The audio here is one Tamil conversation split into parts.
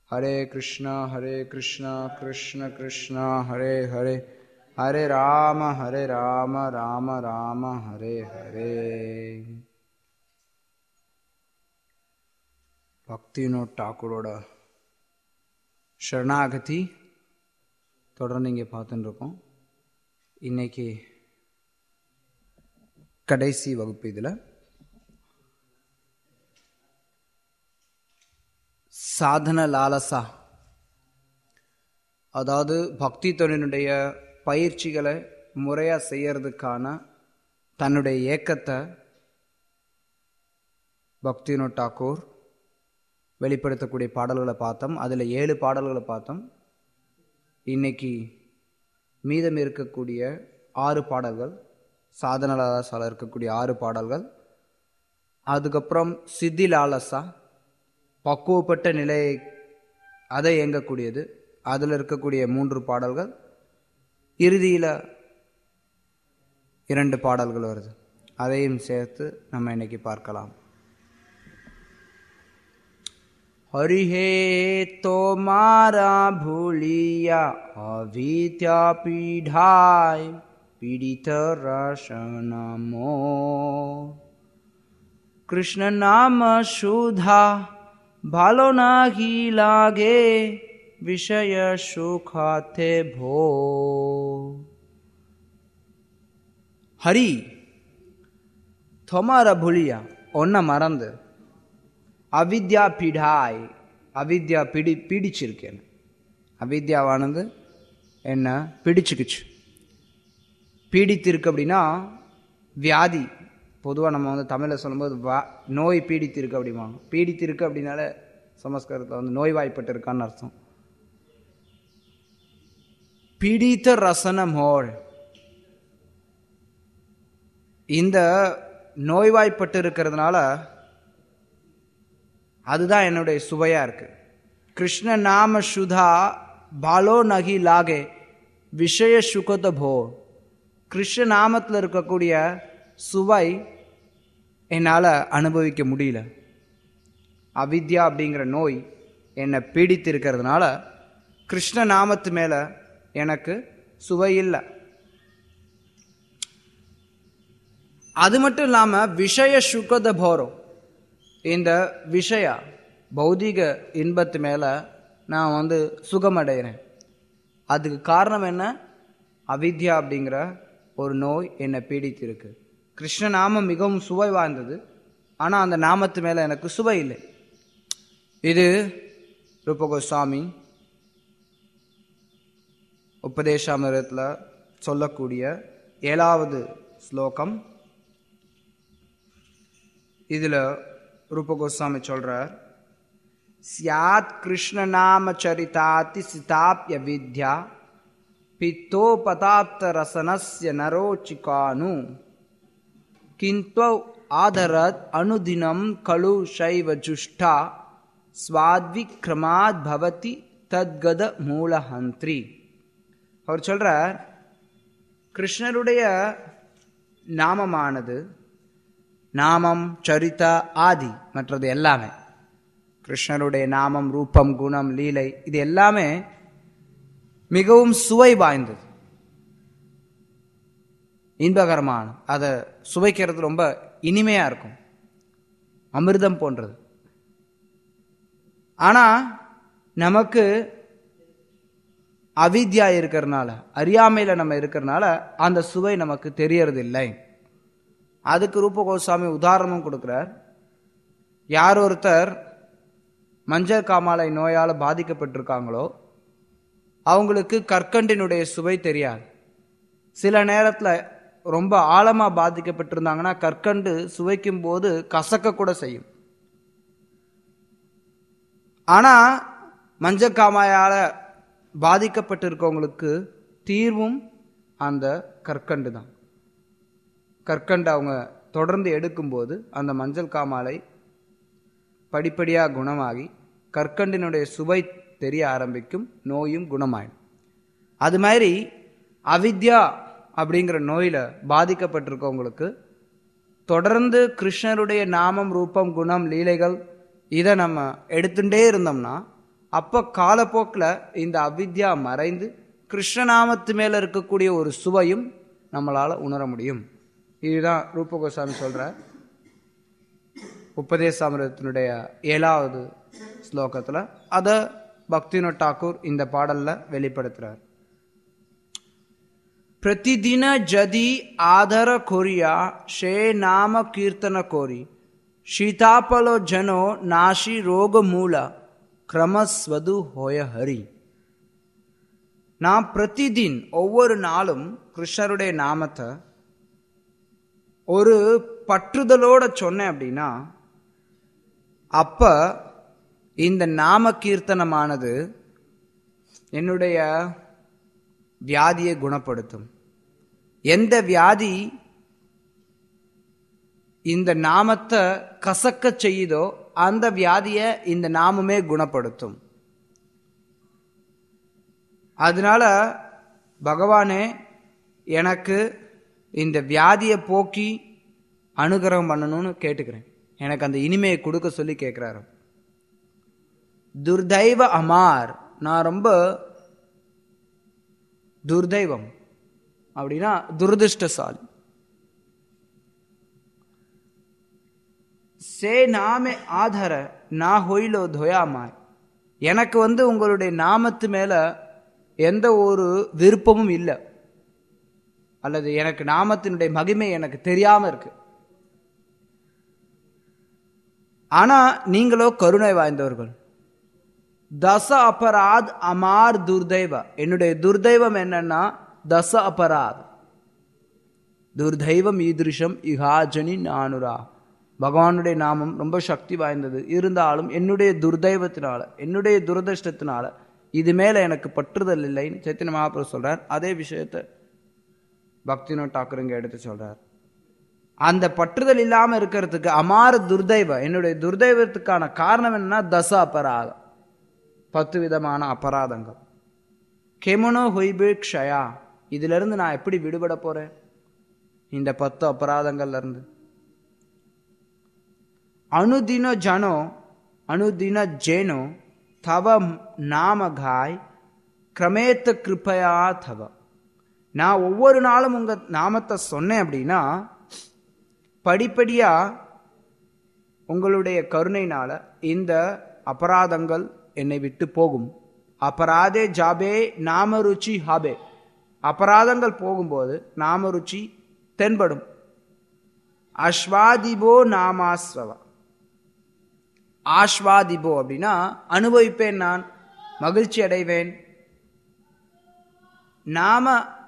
हरे कृष्णा हरे कृष्णा कृष्ण कृष्णा हरे हरे हरे राम हरे राम राम राम हरे हरे பக்தினோட் டாக்கூரோட சரணாகதி தொடர்ந்து இங்கே பார்த்துட்டு இருக்கோம் இன்னைக்கு கடைசி வகுப்பு இதில் சாதன லாலசா அதாவது பக்தி தொழிலுடைய பயிற்சிகளை முறையாக செய்யறதுக்கான தன்னுடைய ஏக்கத்தை பக்தினோ டாக்கூர் வெளிப்படுத்தக்கூடிய பாடல்களை பார்த்தோம் அதில் ஏழு பாடல்களை பார்த்தோம் இன்னைக்கு மீதம் இருக்கக்கூடிய ஆறு பாடல்கள் சாதன லாலசால இருக்கக்கூடிய ஆறு பாடல்கள் அதுக்கப்புறம் சித்தி லாலசா பக்குவப்பட்ட நிலையை அதை இயங்கக்கூடியது அதில் இருக்கக்கூடிய மூன்று பாடல்கள் இறுதியில் இரண்டு பாடல்கள் வருது அதையும் சேர்த்து நம்ம இன்னைக்கு பார்க்கலாம் हरिहे तो मारा भूलिया अविद्या पीढ़ाय पीड़ित रसनमो कृष्ण नाम सुधा ভালো নাহি লাগে বিষয় সুখাতে ভো ஹரி தொமார புலியா ஒன்ன மறந்து அவித்யா பிடாய் அவித்யா பிடி பீடிச்சிருக்கேன் அவித்யாவானது என்ன பிடிச்சுக்குச்சு பீடித்திருக்கு அப்படின்னா வியாதி பொதுவாக நம்ம வந்து தமிழில் சொல்லும்போது வா நோய் பீடித்திருக்கு அப்படிம்பாங்க பீடித்திருக்கு அப்படின்னால சமஸ்கிருதத்தில் வந்து நோய்வாய்ப்பட்டு இருக்கான்னு அர்த்தம் பீடித்த ரசனம் ஹோள் இந்த நோய்வாய்ப்பட்டு இருக்கிறதுனால அதுதான் என்னுடைய சுவையா இருக்கு கிருஷ்ண நாம சுதா பாலோ நகி லாகே விஷய சுகத போ கிருஷ்ண நாமத்தில் இருக்கக்கூடிய சுவை என்னால் அனுபவிக்க முடியல அவித்யா அப்படிங்கிற நோய் என்னை பீடித்து இருக்கிறதுனால கிருஷ்ண நாமத்து மேலே எனக்கு சுவை இல்லை அது மட்டும் இல்லாமல் விஷய சுகத போரம் இந்த விஷய பௌதிக இன்பத்து மேலே நான் வந்து சுகமடைகிறேன் அதுக்கு காரணம் என்ன அவித்யா அப்படிங்கிற ஒரு நோய் என்னை பீடித்திருக்கு கிருஷ்ண நாமம் மிகவும் சுவை வாய்ந்தது ஆனால் அந்த நாமத்து மேலே எனக்கு சுவை இல்லை இது ரூபகோஸ்வாமி உபதேசாமிரத்தில் சொல்லக்கூடிய ஏழாவது ஸ்லோகம் இதில் ரூபகோஸ்வாமி சொல்றார் சியாத் கிருஷ்ண நாம சரிதாதி சிதாப்ய வித்யா பித்தோபதாப்த ரசனஸ்ய நரோச்சிகானு கிந்த்வ ஆதரத் அனுதினம் கலு சைவ ஜுஷ்டா ஸ்வாத்விக்ரமாத் பவதி தத்கத மூலஹந்திரி அவர் சொல்றார் கிருஷ்ணருடைய நாமமானது நாமம் சரிதா ஆதி மற்றது எல்லாமே கிருஷ்ணருடைய நாமம் ரூபம் குணம் லீலை இது எல்லாமே மிகவும் சுவை வாய்ந்தது இன்பகரமான அதை சுவைக்கிறது ரொம்ப இனிமையா இருக்கும் அமிர்தம் போன்றது ஆனா நமக்கு அவித்யா இருக்கிறதுனால அறியாமையில நம்ம இருக்கிறதுனால அந்த சுவை நமக்கு தெரியறது இல்லை அதுக்கு ரூப கோஸ்வாமி உதாரணமும் கொடுக்கிறார் யார் ஒருத்தர் மஞ்சள் காமாலை நோயால் பாதிக்கப்பட்டிருக்காங்களோ அவங்களுக்கு கற்கண்டினுடைய சுவை தெரியாது சில நேரத்தில் ரொம்ப ஆழமாக பாதிக்கப்பட்டிருந்தாங்கன்னா கற்கண்டு சுவைக்கும் போது கசக்க கூட செய்யும் ஆனால் மஞ்சள் காமாயால் பாதிக்கப்பட்டிருக்கவங்களுக்கு தீர்வும் அந்த கற்கண்டு தான் கற்கண்டு அவங்க தொடர்ந்து எடுக்கும்போது அந்த மஞ்சள் காமாலை படிப்படியாக குணமாகி கற்கண்டினுடைய சுவை தெரிய ஆரம்பிக்கும் நோயும் குணமாயிடும் அது மாதிரி அவித்யா அப்படிங்கிற நோயில் பாதிக்கப்பட்டிருக்கவங்களுக்கு தொடர்ந்து கிருஷ்ணருடைய நாமம் ரூபம் குணம் லீலைகள் இதை நம்ம எடுத்துட்டே இருந்தோம்னா அப்ப காலப்போக்கில் இந்த அவித்யா மறைந்து கிருஷ்ணநாமத்து மேல இருக்கக்கூடிய ஒரு சுவையும் நம்மளால உணர முடியும் இதுதான் ரூப கோசாமி சொல்றார் உபதேசாமிரத்தினுடைய ஏழாவது ஸ்லோகத்துல அத பக்தினோ டாக்கூர் இந்த பாடல்ல வெளிப்படுத்துறார் ಪ್ರತಿದಿನ ಜದಿ ಆಧರ ಕೊರಿಯ ಶೇ ನಾಮ ಕೀರ್ತನ ಕೋರಿ ಶೀತಾಪಲೋ ಜನೋ ನಾಶಿ ರೋಗ ಮೂಲ ಕ್ರಮಸ್வது ஹோய ஹரி நான் பிரதிதின் ஒவ்வொரு நாளும் கிருஷ்ணருடைய நாமத்தை ஒரு பற்றுதலோட சொன்னேன் அப்படின்னா அப்ப இந்த நாம கீர்த்தனமானது என்னுடைய வியாதியை குணப்படுத்தும் எந்த வியாதி இந்த நாமத்தை கசக்க செய்யுதோ அந்த வியாதியை இந்த நாமமே குணப்படுத்தும் அதனால பகவானே எனக்கு இந்த வியாதியை போக்கி அனுகிரகம் பண்ணணும்னு கேட்டுக்கிறேன் எனக்கு அந்த இனிமையை கொடுக்க சொல்லி கேட்குறாரு துர்தைவ அமார் நான் ரொம்ப துர்தைவம் அப்படின்னா துரதிருஷ்டசாலி சே நாமே ஆதர நான் ஹொயிலோ தொயாமாய் எனக்கு வந்து உங்களுடைய நாமத்து மேல எந்த ஒரு விருப்பமும் இல்லை அல்லது எனக்கு நாமத்தினுடைய மகிமை எனக்கு தெரியாம இருக்கு ஆனா நீங்களோ கருணை வாய்ந்தவர்கள் தச அபராத் அமார் துர்தைவ என்னுடைய துர்தைவம் என்னன்னா தச அபராத் துர்தைவம் ஈதிருஷம் இஹாஜனி நானுரா பகவானுடைய நாமம் ரொம்ப சக்தி வாய்ந்தது இருந்தாலும் என்னுடைய துர்தைவத்தினால என்னுடைய துரதிருஷ்டத்தினால இது மேல எனக்கு பற்றுதல் இல்லைன்னு சைத்தன்ய மகாபிரபு சொல்றார் அதே விஷயத்த பக்தினோ டாக்கருங்க எடுத்து சொல்றார் அந்த பற்றுதல் இல்லாம இருக்கிறதுக்கு அமார துர்தைவ என்னுடைய துர்தைவத்துக்கான காரணம் என்னன்னா தச அபராதம் பத்து விதமான அபராதங்கள் கெமனோ ஹொய்பே க்ஷயா இதுல இருந்து நான் எப்படி விடுபட போறேன் இந்த பத்து அபராதங்கள்ல இருந்து அனுதின ஜனோ அனுதின ஜேனோ தவ நாம காய் கிரமேத்த கிருப்பையா தவ நான் ஒவ்வொரு நாளும் உங்க நாமத்தை சொன்னேன் அப்படின்னா படிப்படியா உங்களுடைய கருணையினால இந்த அபராதங்கள் என்னை விட்டு போகும் அபராதே ஜாபே நாம ருச்சி ஹாபே அபராதங்கள் போகும்போது நாம ருச்சி தென்படும் அஸ்வாதிபோ நாமாஸ்வவ ஆஸ்வாதிபோ அப்படின்னா அனுபவிப்பேன் நான் மகிழ்ச்சி அடைவேன் நாம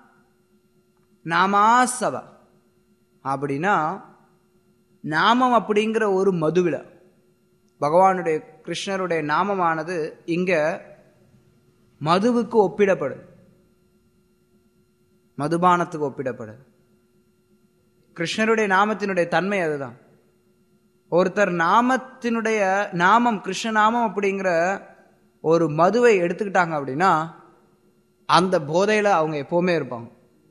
நாமாசவ அப்படின்னா நாமம் அப்படிங்கிற ஒரு மதுவில பகவானுடைய கிருஷ்ணருடைய நாமமானது இங்க மதுவுக்கு ஒப்பிடப்படுது மதுபானத்துக்கு ஒப்பிடப்படுது கிருஷ்ணருடைய நாமத்தினுடைய தன்மை அதுதான் ஒருத்தர் நாமத்தினுடைய நாமம் கிருஷ்ண நாமம் அப்படிங்கிற ஒரு மதுவை எடுத்துக்கிட்டாங்க அப்படின்னா அந்த போதையில அவங்க எப்பவுமே இருப்பாங்க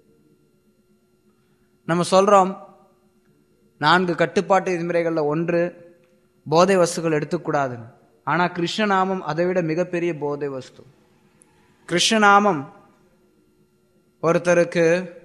நம்ம சொல்றோம் நான்கு கட்டுப்பாட்டு விதிமுறைகள்ல ஒன்று போதை வஸ்துக்கள் எடுத்துக்கூடாதுன்னு ஆனா கிருஷ்ணநாமம் அதை விட மிகப்பெரிய போதை வஸ்து கிருஷ்ணநாமம் ஒருத்தருக்கு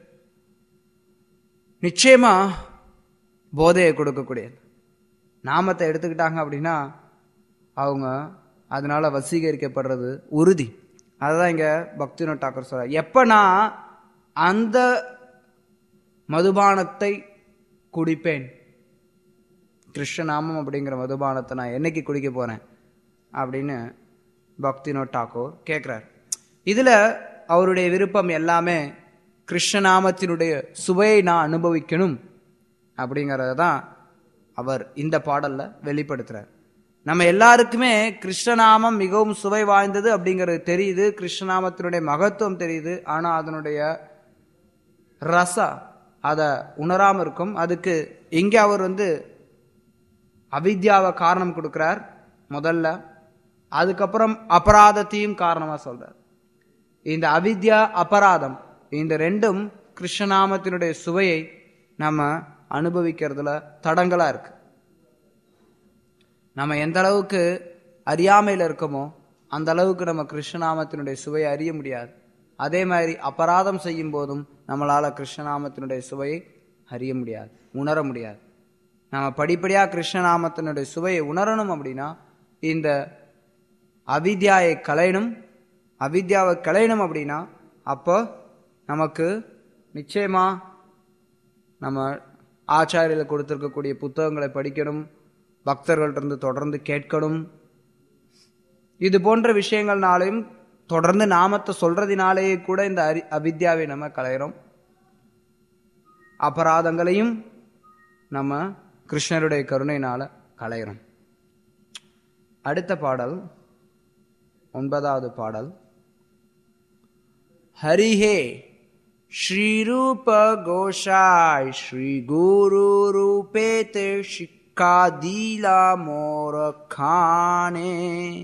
நிச்சயமா போதையை கொடுக்கக்கூடியது நாமத்தை எடுத்துக்கிட்டாங்க அப்படின்னா அவங்க அதனால வசீகரிக்கப்படுறது உறுதி அதுதான் இங்க பக்தினோ டாக்கர் சொல்ற எப்ப நான் அந்த மதுபானத்தை குடிப்பேன் கிருஷ்ணநாமம் அப்படிங்கிற மதுபானத்தை நான் என்னைக்கு குடிக்க போறேன் அப்படின்னு பக்தினோ டாக்கூர் கேட்குறார் இதுல அவருடைய விருப்பம் எல்லாமே கிருஷ்ணநாமத்தினுடைய சுவையை நான் அனுபவிக்கணும் அப்படிங்கிறத தான் அவர் இந்த பாடல்ல வெளிப்படுத்துறார் நம்ம எல்லாருக்குமே கிருஷ்ணநாமம் மிகவும் சுவை வாய்ந்தது அப்படிங்கிறது தெரியுது கிருஷ்ணநாமத்தினுடைய மகத்துவம் தெரியுது ஆனா அதனுடைய ரச அதை உணராம இருக்கும் அதுக்கு இங்க அவர் வந்து அவித்யாவை காரணம் கொடுக்கிறார் முதல்ல அதுக்கப்புறம் அபராதத்தையும் காரணமா சொல்றார் இந்த அவித்யா அபராதம் இந்த ரெண்டும் கிருஷ்ணநாமத்தினுடைய சுவையை நம்ம அனுபவிக்கிறதுல தடங்களா இருக்கு நம்ம எந்த அளவுக்கு அறியாமையில் இருக்கோமோ அந்த அளவுக்கு நம்ம கிருஷ்ணநாமத்தினுடைய சுவையை அறிய முடியாது அதே மாதிரி அபராதம் செய்யும் போதும் நம்மளால கிருஷ்ணநாமத்தினுடைய சுவையை அறிய முடியாது உணர முடியாது நம்ம படிப்படியாக கிருஷ்ணநாமத்தினுடைய சுவையை உணரணும் அப்படின்னா இந்த அவித்யாயை களையணும் அவித்யாவை களையணும் அப்படின்னா அப்போ நமக்கு நிச்சயமா நம்ம ஆச்சாரியில் கொடுத்துருக்கக்கூடிய புத்தகங்களை படிக்கணும் பக்தர்கள்ட்ட தொடர்ந்து கேட்கணும் இது போன்ற விஷயங்கள்னாலையும் தொடர்ந்து நாமத்தை சொல்றதினாலேயே கூட இந்த அரி அவித்யாவை நம்ம களையிறோம் அபராதங்களையும் நம்ம கிருஷ்ணருடைய கருணையினால களையிறோம் அடுத்த பாடல் ஒன்பதாவது பாடல் ஹரிஹே श्रीरूप गोसाई श्री गुरु रूपे ते शिक्का दिला मोर खाने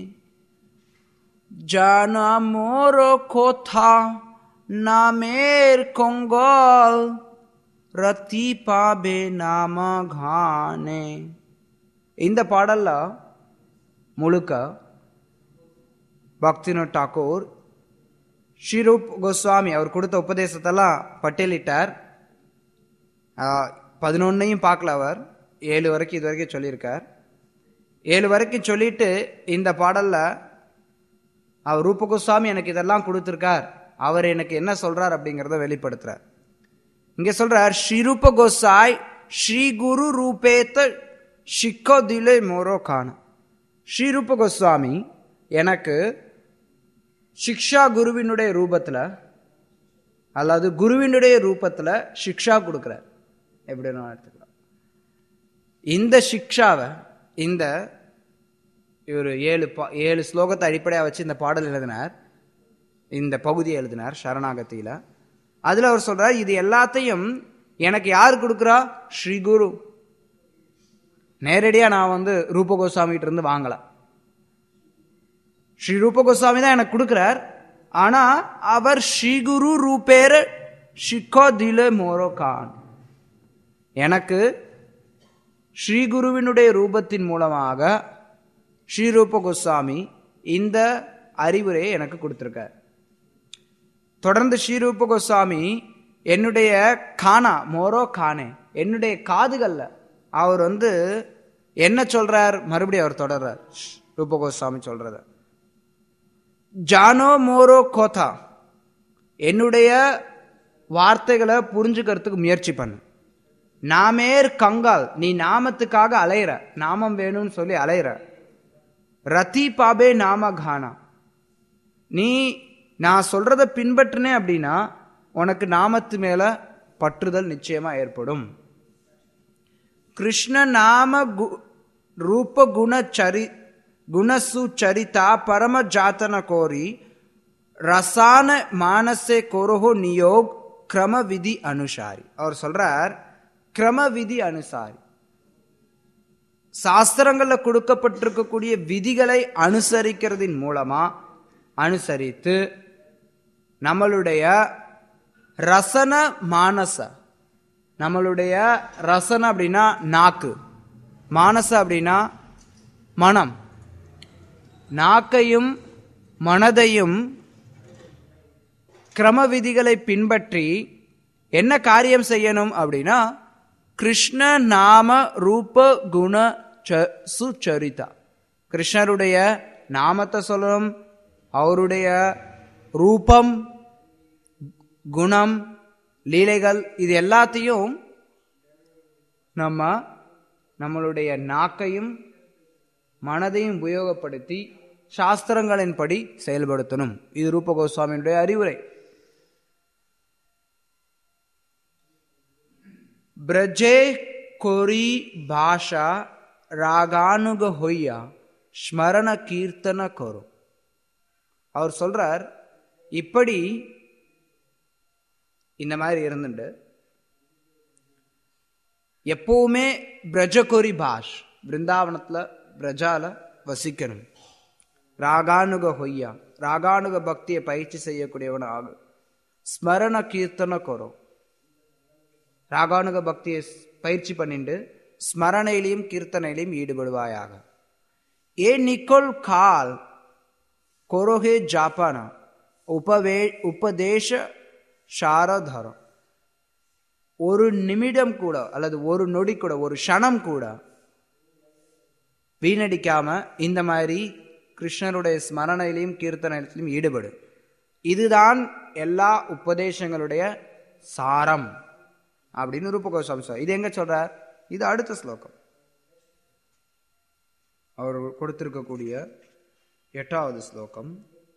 জানা মোর কোথা নামের কঙ্গল ரத்தி பாபே நாம கானே இந்த பாடல்ல முழுக்க பக்தினு டாக்கூர் ஸ்ரீரூப் கோஸ்வாமி அவர் கொடுத்த உபதேசத்தெல்லாம் பட்டியலிட்டார் பதினொன்னையும் பார்க்கல அவர் ஏழு வரைக்கும் இது வரைக்கும் சொல்லியிருக்கார் ஏழு வரைக்கும் சொல்லிட்டு இந்த பாடல்ல அவர் ரூப கோஸ்வாமி எனக்கு இதெல்லாம் கொடுத்துருக்கார் அவர் எனக்கு என்ன சொல்றார் அப்படிங்கிறத வெளிப்படுத்துறார் இங்க சொல்றார் ஸ்ரீரூப கோசாய் ஸ்ரீ குரு ரூபேத்த ஷிக்கோ திலே மோரோ கான ஸ்ரீரூப கோஸ்வாமி எனக்கு சிக்ஷா குருவினுடைய ரூபத்துல அல்லது குருவினுடைய ரூபத்துல சிக்ஷா கொடுக்குறார் எப்படி நான் எடுத்துக்கலாம் இந்த சிக்ஷாவை இந்த இவர் ஏழு பா ஏழு ஸ்லோகத்தை அடிப்படையாக வச்சு இந்த பாடல் எழுதினார் இந்த பகுதியை எழுதினார் சரணாகத்தியில் அதில் அவர் சொல்றார் இது எல்லாத்தையும் எனக்கு யார் கொடுக்குறா ஸ்ரீ குரு நேரடியாக நான் வந்து ரூப கோஸ்வாமிகிட்ட இருந்து வாங்கலாம் ஸ்ரீ ரூப கோஸ்வாமி தான் எனக்கு கொடுக்குறார் ஆனா அவர் ஸ்ரீகுரு ரூபேர ஷிக்கோ தில மோரோ கான் எனக்கு ஸ்ரீகுருவினுடைய ரூபத்தின் மூலமாக ஸ்ரீரூப கோஸ்வாமி இந்த அறிவுரையை எனக்கு கொடுத்துருக்கார் தொடர்ந்து ஸ்ரீரூப கோஸ்வாமி என்னுடைய கானா மோரோ கானே என்னுடைய காதுகள்ல அவர் வந்து என்ன சொல்றார் மறுபடியும் அவர் தொடர்றார் ரூப கோஸ்வாமி சொல்றத ஜானோ மோரோ கோதா என்னுடைய வார்த்தைகளை புரிஞ்சுக்கிறதுக்கு முயற்சி பண்ணு நாமேர் கங்கால் நீ நாமத்துக்காக அலையிற நாமம் வேணும்னு சொல்லி அலையிற ரத்தி பாபே நாம கானா நீ நான் சொல்றத பின்பற்றினே அப்படின்னா உனக்கு நாமத்து மேல பற்றுதல் நிச்சயமா ஏற்படும் கிருஷ்ண நாம கு- ரூப குண சரி குணசு சரிதா பரம ஜாத்தன கோரி ரசான மானசே கொரோஹோ நியோக் கிரம விதி அனுசாரி அவர் சொல்றார் கிரம விதி அனுசாரி சாஸ்திரங்கள்ல கொடுக்கப்பட்டிருக்கக்கூடிய விதிகளை அனுசரிக்கிறதின் மூலமா அனுசரித்து நம்மளுடைய ரசன மானச நம்மளுடைய ரசன அப்படின்னா நாக்கு மானச அப்படின்னா மனம் நாக்கையும் மனதையும் கிரம விதிகளை பின்பற்றி என்ன காரியம் செய்யணும் அப்படின்னா கிருஷ்ண நாம ரூப குண ச- சுச்சரிதா கிருஷ்ணருடைய நாமத்தை சொல்லணும் அவருடைய ரூபம் குணம் லீலைகள் இது எல்லாத்தையும் நம்ம நம்மளுடைய நாக்கையும் மனதையும் உபயோகப்படுத்தி சாஸ்திரங்களின்படி செயல்படுத்தணும் இது ரூப கோஸ்வாமியினுடைய அறிவுரை ಬ್ರಜೆ ಕೊರಿ ಭಾಷಾ ராகானுக ஹொய்யா ஸ்மரண கீர்த்தன கரு அவர் சொல்றார் இப்படி இந்த மாதிரி இருந்துட்டு எப்பவுமே பிரஜகொரி பாஷ் பிருந்தாவனத்துல பிரஜால வசிக்கணும் ராகானுக ஹொய்யா ராகானுக பக்தியை பயிற்சி செய்யக்கூடியவன் ஆகு ஸ்மரண கீர்த்தன கரும் ராகானுக பக்தியை ஸ்- பயிற்சி பண்ணிட்டு ஸ்மரணையிலையும் கீர்த்தனையிலையும் ஈடுபடுவாயாக ஏ நிக்கோல் கால் கொரோஹே ஜாப்பானா உபவே உபதேச சாரதரம் ஒரு நிமிடம் கூட அல்லது ஒரு நொடி கூட ஒரு க்ஷணம் கூட வீணடிக்காம இந்த மாதிரி கிருஷ்ணருடைய ஸ்மரணையிலையும் கீர்த்தனையிலையும் ஈடுபடு இதுதான் எல்லா உபதேசங்களுடைய சாரம் அப்படின்னு ரூபகோஸ்வாமி சொல்றார் இது எங்க சொல்றார் இது அடுத்த ஸ்லோகம் அவர் கொடுத்திருக்கக்கூடிய எட்டாவது ஸ்லோகம்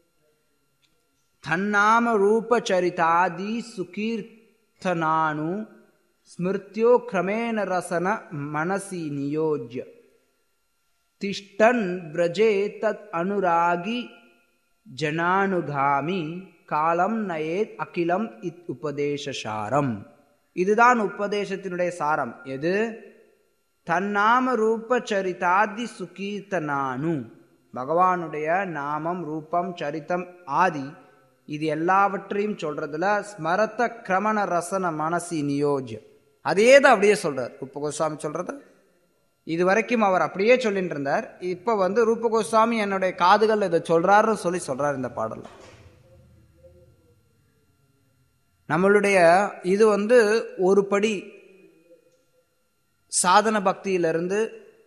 தன்னாம ரூப சரிதாதி சுகீர்த்தனானு ஸ்மிருத்யோ கிரமேண ரசன மனசி நியோஜ்ய திஷ்டன் பிரஜே தத் அனுராகி ஜனானுகாமி காலம் நயேத் அகிலம் இத் உபதேசசாரம் இதுதான் உபதேசத்தினுடைய சாரம் எது தன்னாம ரூப சரிதாதி சுகீர்த்தனானு பகவானுடைய நாமம் ரூபம் சரித்தம் ஆதி இது எல்லாவற்றையும் சொல்றதுல ஸ்மரத்த கிரமண ரசன மனசி நியோஜ் அதே தான் அப்படியே சொல்றார் ரூப கோஸ்வாமி சொல்றது இது வரைக்கும் அவர் அப்படியே சொல்லிட்டு இருந்தார் இப்ப வந்து ரூப கோஸ்வாமி என்னுடைய காதுகள் இதை சொல்றாருன்னு சொல்லி சொல்றார் இந்த பாடல்ல நம்மளுடைய இது வந்து ஒரு படி சாதன பக்தியிலிருந்து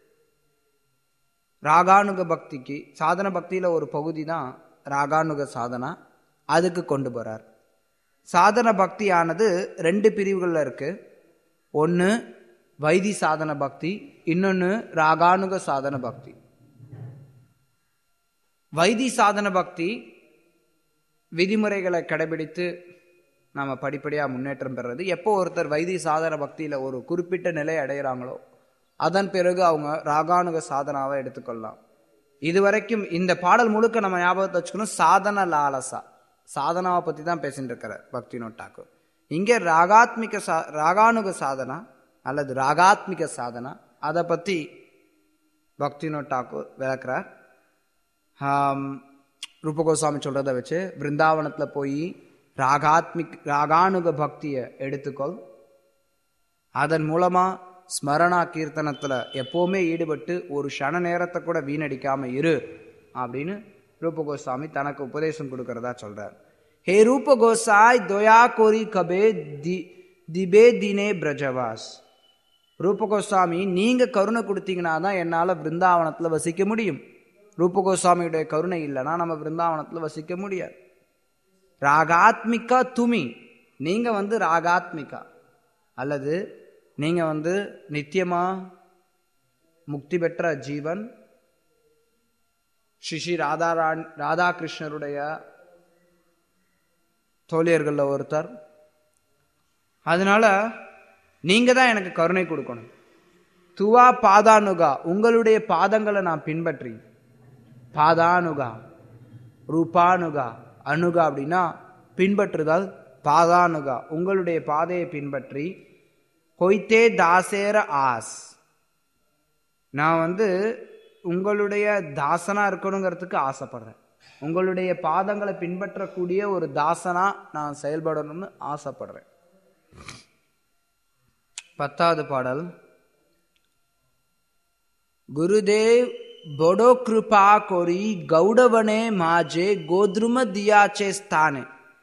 ராகானுக பக்திக்கு சாதன பக்தியில ஒரு பகுதி தான் ராகானுக சாதனா அதுக்கு கொண்டு போறார் சாதன பக்தியானது ரெண்டு பிரிவுகள்ல இருக்கு ஒன்று வைதி சாதன பக்தி இன்னொன்று ராகானுக சாதன பக்தி வைதி சாதன பக்தி விதிமுறைகளை கடைபிடித்து நாம் படிப்படியாக முன்னேற்றம் பெறுறது எப்போ ஒருத்தர் வைதி சாதன பக்தியில் ஒரு குறிப்பிட்ட நிலை அடைகிறாங்களோ அதன் பிறகு அவங்க ராகானுக சாதனாவை எடுத்துக்கொள்ளலாம் இதுவரைக்கும் இந்த பாடல் முழுக்க நம்ம ஞாபகத்தை வச்சுக்கணும் சாதன லாலசா சாதனாவை பற்றி தான் பேசிட்டு இருக்கிறார் பக்தி நோட்டாக்கு இங்கே ராகாத்மிக சா ராகானுக சாதனா அல்லது ராகாத்மிக சாதனா அதை பற்றி பக்தி நோட்டாக்கு விளக்குறார் ரூபகோஸ்வாமி சொல்கிறத வச்சு பிருந்தாவனத்தில் போய் ராகாத்மிக் ராகானுக பக்தியை எடுத்துக்கொள் அதன் மூலமாக ஸ்மரணா கீர்த்தனத்தில் எப்போவுமே ஈடுபட்டு ஒரு க்ஷண நேரத்தை கூட வீணடிக்காம இரு அப்படின்னு ரூப கோஸ்வாமி தனக்கு உபதேசம் கொடுக்கறதா சொல்றார் ஹே ரூப கோசாய் தொயா கோரி கபே தி திபே தினே பிரஜவாஸ் ரூப கோஸ்வாமி நீங்க கருணை கொடுத்தீங்கன்னா தான் என்னால் பிருந்தாவனத்தில் வசிக்க முடியும் ரூப கோஸ்வாமியுடைய கருணை இல்லைன்னா நம்ம பிருந்தாவனத்தில் வசிக்க முடியாது ராகாத்மிகா துமி நீங்க வந்து ராகாத்மிகா அல்லது நீங்க வந்து நித்தியமா முக்தி பெற்ற ஜீவன் ஸ்ரீ ராதா ராதாகிருஷ்ணருடைய தோழியர்களில் ஒருத்தர் அதனால நீங்க தான் எனக்கு கருணை கொடுக்கணும் துவா பாதானுகா உங்களுடைய பாதங்களை நான் பின்பற்றி பாதானுகா ரூபானுகா அணுகா அப்படின்னா பின்பற்றுதல் பாதானுகா உங்களுடைய பாதையை பின்பற்றி கொய்த்தே தாசேர ஆஸ் நான் வந்து உங்களுடைய தாசனா இருக்கணுங்கிறதுக்கு ஆசைப்படுறேன் உங்களுடைய பாதங்களை பின்பற்றக்கூடிய ஒரு தாசனா நான் செயல்படணும்னு ஆசைப்படுறேன் பத்தாவது பாடல் குருதேவ் বড় কৃপা করি গৌড়বনে মাঝে கோத்ரும தியாச்சே ஸ்தானே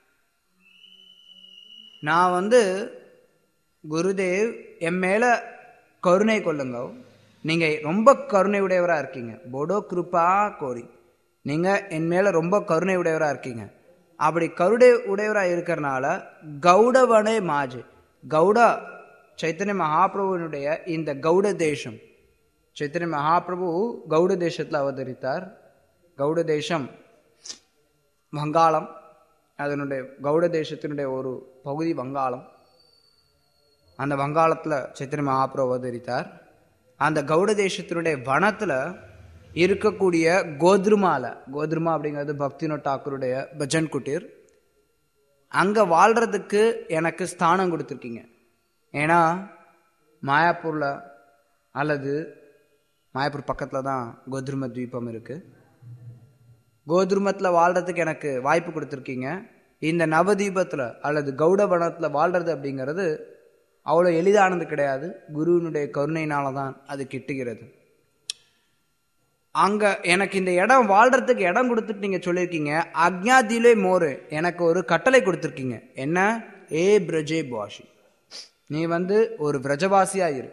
நான் வந்து குருதேவ் என் மேல கருணை கொள்ளுங்க நீங்க ரொம்ப கருணை உடையவரா இருக்கீங்க பொடோ கிருபா கோரி நீங்க என் மேல ரொம்ப கருணை உடையவரா இருக்கீங்க அப்படி கருடை உடையவரா இருக்கிறனால கௌடவனே மாஜு கௌட சைத்தன்ய மகாபிரபுவினுடைய இந்த கௌட தேசம் சைத்தன்ய மகாபிரபு கௌட தேசத்தில் அவதரித்தார் கௌட தேசம் வங்காளம் அதனுடைய கௌட தேசத்தினுடைய ஒரு பகுதி வங்காளம் அந்த வங்காளத்தில் சைத்தன்ய மகாபிரபு அவதரித்தார் அந்த கௌட தேசத்தினுடைய வனத்தில் இருக்கக்கூடிய கோத்ருமால கோத்ருமா அப்படிங்கிறது பக்தினோ டாக்கூருடைய பஜன் குட்டீர் அங்கே வாழ்கிறதுக்கு எனக்கு ஸ்தானம் கொடுத்துருக்கீங்க ஏன்னா மாயாப்பூரில் அல்லது மாயப்பூர் பக்கத்தில் தான் கோத்ரும தீபம் இருக்குது கோதுருமத்தில் வாழ்கிறதுக்கு எனக்கு வாய்ப்பு கொடுத்துருக்கீங்க இந்த நவதீபத்தில் அல்லது கௌடவனத்தில் வாழ்கிறது அப்படிங்கிறது அவ்வளோ எளிதானது கிடையாது குருவினுடைய கருணையினால தான் அது கிட்டுகிறது அங்க எனக்கு இந்த இடம் வாழ்றதுக்கு இடம் கொடுத்துட்டு நீங்க சொல்லியிருக்கீங்க அக்ஞாதிலே மோரு எனக்கு ஒரு கட்டளை கொடுத்துருக்கீங்க என்ன ஏ பிரஜே பாஷி நீ வந்து ஒரு பிரஜவாசியா இரு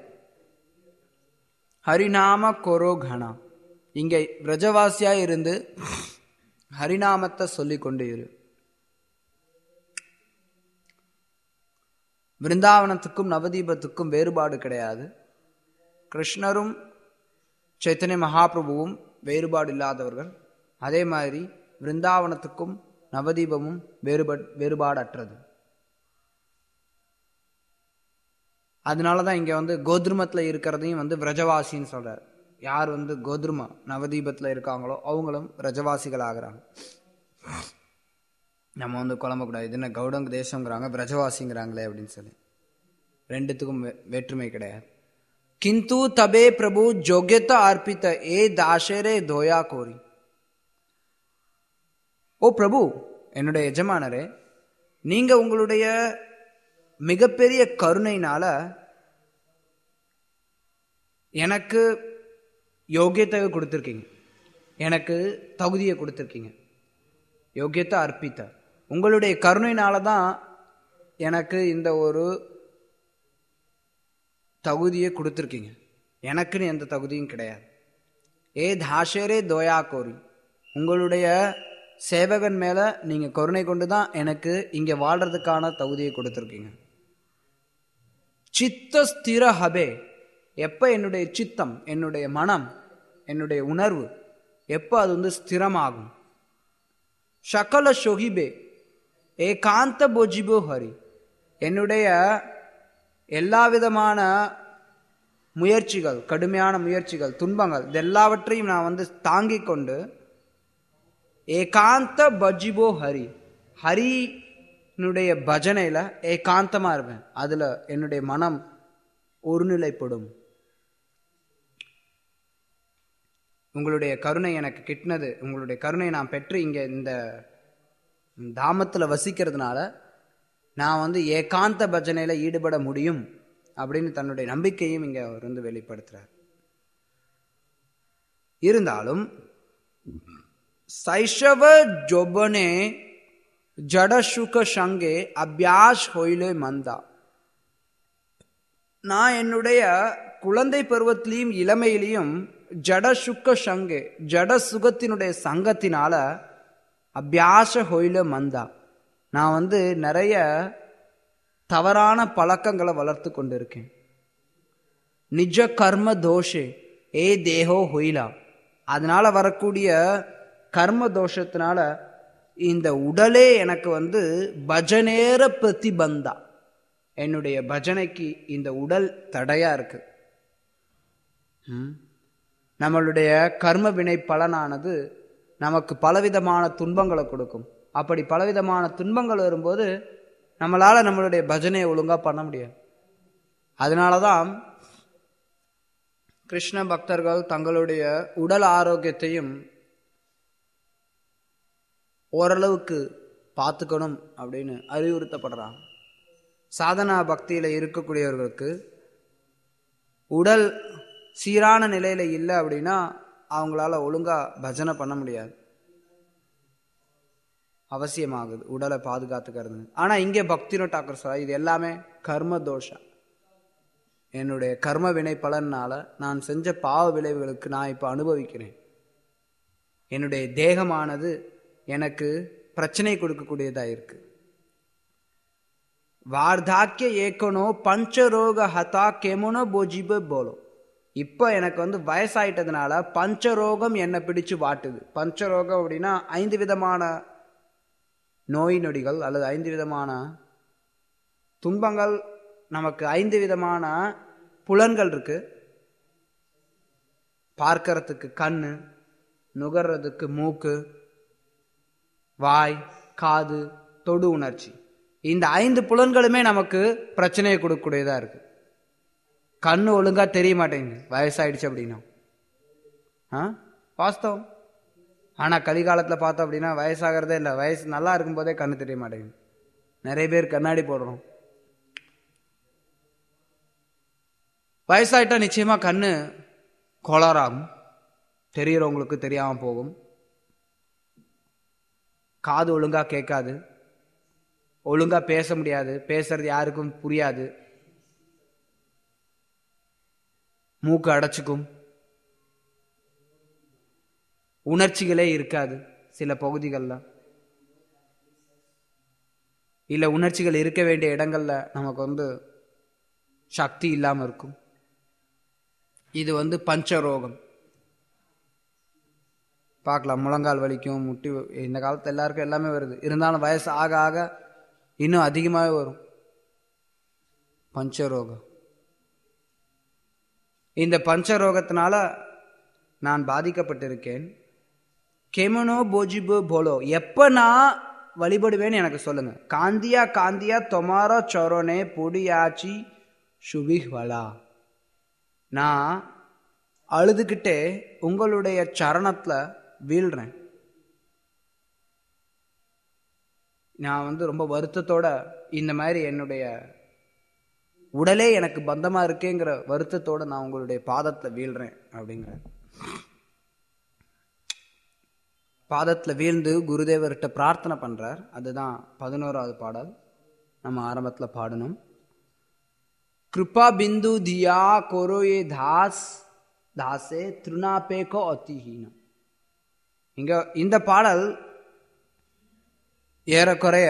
ஹரிநாம கொரோ கணா இங்க பிரஜவாசியா இருந்து ஹரிநாமத்தை சொல்லிக் கொண்டு இரு விருந்தாவனத்துக்கும் நவதீபத்துக்கும் வேறுபாடு கிடையாது கிருஷ்ணரும் சைத்தன்ய மகாபிரபுவும் வேறுபாடு இல்லாதவர்கள் அதே மாதிரி விருந்தாவனத்துக்கும் நவதீபமும் வேறுபட் வேறுபாடற்றது அதனால தான் இங்கே வந்து கோத்ருமத்தில் இருக்கிறதையும் வந்து விரஜவாசின்னு சொல்றார் யார் வந்து கோத்ரும நவதீபத்தில் இருக்காங்களோ அவங்களும் விரஜவாசிகள் ஆகிறாங்க நம்ம வந்து குழம்பக்கூடாது இது என்ன கௌடங் தேசங்கிறாங்க விரஜவாசிங்கிறாங்களே அப்படின்னு சொல்லி ரெண்டுத்துக்கும் வே- வேற்றுமை கிடையாது किंतु तबे प्रभु योग्यता अर्पित ए दाशेरे தோயா கோரி ஓ பிரபு என்னுடைய எஜமானரே நீங்க உங்களுடைய மிகப்பெரிய கருணையினால எனக்கு யோகியத்தை கொடுத்துருக்கீங்க எனக்கு தகுதியை கொடுத்துருக்கீங்க யோகியத்தை அர்ப்பித்த உங்களுடைய கருணையினால தான் எனக்கு இந்த ஒரு தகுதியை கொடுத்துருக்கீங்க எனக்குன்னு எந்த தகுதியும் கிடையாது ஏ தாஷரே தோயா கோரி உங்களுடைய சேவகன் மேல நீங்க கருணை கொண்டு தான் எனக்கு இங்க வாழ்றதுக்கான தகுதியை கொடுத்துருக்கீங்க சித்த ஸ்திர ஹபே எப்ப என்னுடைய சித்தம் என்னுடைய மனம் என்னுடைய உணர்வு எப்போ அது வந்து ஸ்திரமாகும் சகல ஷொஹிபே ஏகாந்த போஜிபோ ஹரி என்னுடைய எல்லா விதமான முயற்சிகள் கடுமையான முயற்சிகள் துன்பங்கள் இது எல்லாவற்றையும் நான் வந்து தாங்கிக் கொண்டு ஏகாந்த பஜிபோ ஹரி ஹரினுடைய பஜனையில ஏகாந்தமா இருப்பேன் அதுல என்னுடைய மனம் ஒருநிலைப்படும் உங்களுடைய கருணை எனக்கு கிட்டினது உங்களுடைய கருணை நான் பெற்று இங்க இந்த தாமத்துல வசிக்கிறதுனால நான் வந்து ஏகாந்த பஜனையில ஈடுபட முடியும் அப்படின்னு தன்னுடைய நம்பிக்கையும் இங்க அவர் வந்து வெளிப்படுத்துறார் இருந்தாலும் சைஷவ ஜொபனே ஜடசுக சங்கே அபியாஸ் ஹொயிலே மந்தா நான் என்னுடைய குழந்தை பருவத்திலையும் இளமையிலையும் ஜடசுக்க சங்கே ஜட சுகத்தினுடைய சங்கத்தினால அபியாச ஹொயில மந்தா நான் வந்து நிறைய தவறான பழக்கங்களை வளர்த்து கொண்டிருக்கேன் நிஜ கர்ம தோஷே ஏ தேஹோ ஹொயிலா அதனால வரக்கூடிய கர்ம தோஷத்தினால இந்த உடலே எனக்கு வந்து பஜனேர பிரதிபந்தா என்னுடைய பஜனைக்கு இந்த உடல் தடையா இருக்கு ம். நம்மளுடைய கர்ம வினை பலனானது நமக்கு பலவிதமான துன்பங்களை கொடுக்கும் அப்படி பலவிதமான துன்பங்கள் வரும்போது நம்மளால நம்மளுடைய பஜனையை ஒழுங்கா பண்ண முடியாது அதனாலதான் கிருஷ்ண பக்தர்கள் தங்களுடைய உடல் ஆரோக்கியத்தையும் ஓரளவுக்கு பார்த்துக்கணும் அப்படின்னு அறிவுறுத்தப்படுறாங்க சாதனா பக்தியில இருக்கக்கூடியவர்களுக்கு உடல் சீரான நிலையில இல்லை அப்படின்னா அவங்களால ஒழுங்கா பஜனை பண்ண முடியாது அவசியமாகுது உடலை பாதுகாத்துக்கிறது ஆனா இங்கே பக்தினோ டாக்கர் சொல்ல இது எல்லாமே கர்ம தோஷம் என்னுடைய கர்ம வினை பலனால நான் செஞ்ச பாவ விளைவுகளுக்கு நான் இப்ப அனுபவிக்கிறேன் என்னுடைய தேகமானது எனக்கு பிரச்சனை கொடுக்கக்கூடியதா இருக்கு வார்தாக்கிய ஏக்கனோ பஞ்சரோக ஹதா கெமுனோ போஜிப போலோ இப்போ எனக்கு வந்து வயசாயிட்டதுனால பஞ்சரோகம் என்னை பிடிச்சு வாட்டுது பஞ்சரோகம் அப்படின்னா ஐந்து விதமான நோய் நொடிகள் அல்லது ஐந்து விதமான துன்பங்கள் நமக்கு ஐந்து விதமான புலன்கள் இருக்கு பார்க்கறதுக்கு கண்ணு நுகர்றதுக்கு மூக்கு வாய் காது தொடு உணர்ச்சி இந்த ஐந்து புலன்களுமே நமக்கு பிரச்சனையை கொடுக்கக்கூடியதா இருக்கு கண்ணு ஒழுங்கா தெரிய மாட்டேங்குது வயசாயிடுச்சு அப்படின்னா ஆ வாஸ்தவம் ஆனா கலிகாலத்துல பார்த்தோம் அப்படின்னா வயசாகிறதே இல்லை வயசு நல்லா இருக்கும்போதே கண்ணு தெரிய மாட்டேங்குது நிறைய பேர் கண்ணாடி போடுறோம் வயசாயிட்டா நிச்சயமா கண்ணு கோளாறாகும் தெரியறவங்களுக்கு தெரியாம போகும் காது ஒழுங்கா கேட்காது ஒழுங்கா பேச முடியாது பேசுறது யாருக்கும் புரியாது மூக்கு அடைச்சுக்கும் உணர்ச்சிகளே இருக்காது சில பகுதிகளில் இல்லை உணர்ச்சிகள் இருக்க வேண்டிய இடங்கள்ல நமக்கு வந்து சக்தி இல்லாமல் இருக்கும் இது வந்து பஞ்சரோகம் பார்க்கலாம் முழங்கால் வலிக்கும் முட்டி வ- இந்த காலத்து எல்லாருக்கும் எல்லாமே வருது இருந்தாலும் வயசு ஆக ஆக இன்னும் அதிகமாகவே வரும் பஞ்சரோகம் இந்த பஞ்சரோகத்தினால நான் பாதிக்கப்பட்டிருக்கேன் கெமனோ போஜிபோ போலோ எப்ப நான் வழிபடுவேன்னு எனக்கு சொல்லுங்க காந்தியா காந்தியா தொமாரோ சொரோனே பொடியாச்சி சுபிஹ்வலா நான் அழுதுகிட்டே உங்களுடைய சரணத்துல வீழ்றேன் நான் வந்து ரொம்ப வருத்தத்தோட இந்த மாதிரி என்னுடைய உடலே எனக்கு பந்தமா இருக்கேங்கிற வருத்தத்தோட நான் உங்களுடைய பாதத்துல வீழ்றேன் அப்படிங்கிற பாதத்துல வீழ்ந்து குருதேவர்கிட்ட பிரார்த்தனை பண்றார் அதுதான் பதினோராவது பாடல் நம்ம ஆரம்பத்துல பாடணும் कृपा बिंदु दिया करो ये दास தாசே திருநாபேகோ அத்திஹீனம் இங்க இந்த பாடல் ஏறக்குறைய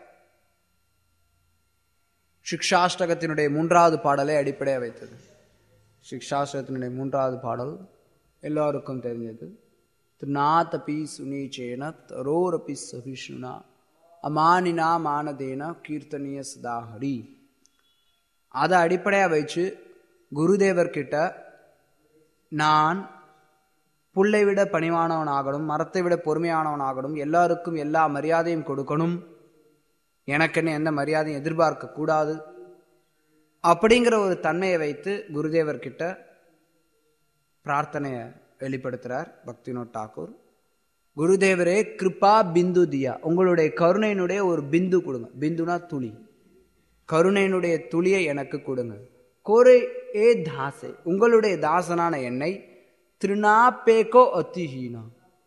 சிக்ஷாஷ்டகத்தினுடைய மூன்றாவது பாடலை அடிப்படையாக வைத்தது சிக்ஷாஷ்டகத்தினுடைய மூன்றாவது பாடல் எல்லோருக்கும் தெரிஞ்சது திருநாதபி சுனீச்சேன தரோரபி சவிஷ்ணுனா அமானினா மானதேன கீர்த்தனிய சதாஹரி அதை அடிப்படையாக வச்சு குருதேவர்கிட்ட நான் புல்லை விட பணிவானவனாகணும் மரத்தை விட பொறுமையானவனாகணும் எல்லாருக்கும் எல்லா மரியாதையும் கொடுக்கணும் எனக்குன்னு எந்த மரியாதையும் எதிர்பார்க்க கூடாது அப்படிங்கிற ஒரு தன்மையை வைத்து குருதேவர்கிட்ட பிரார்த்தனையை வெளிப்படுத்துறார் பக்தினோட் தாக்கூர் குருதேவரே கிருபா பிந்து தியா உங்களுடைய கருணையினுடைய ஒரு பிந்து கொடுங்க பிந்துனா துளி கருணையினுடைய துளியை எனக்கு கொடுங்க கோரை ஏ தாசே உங்களுடைய தாசனான என்னை திருநாப்பேக்கோ அத்திஹீனா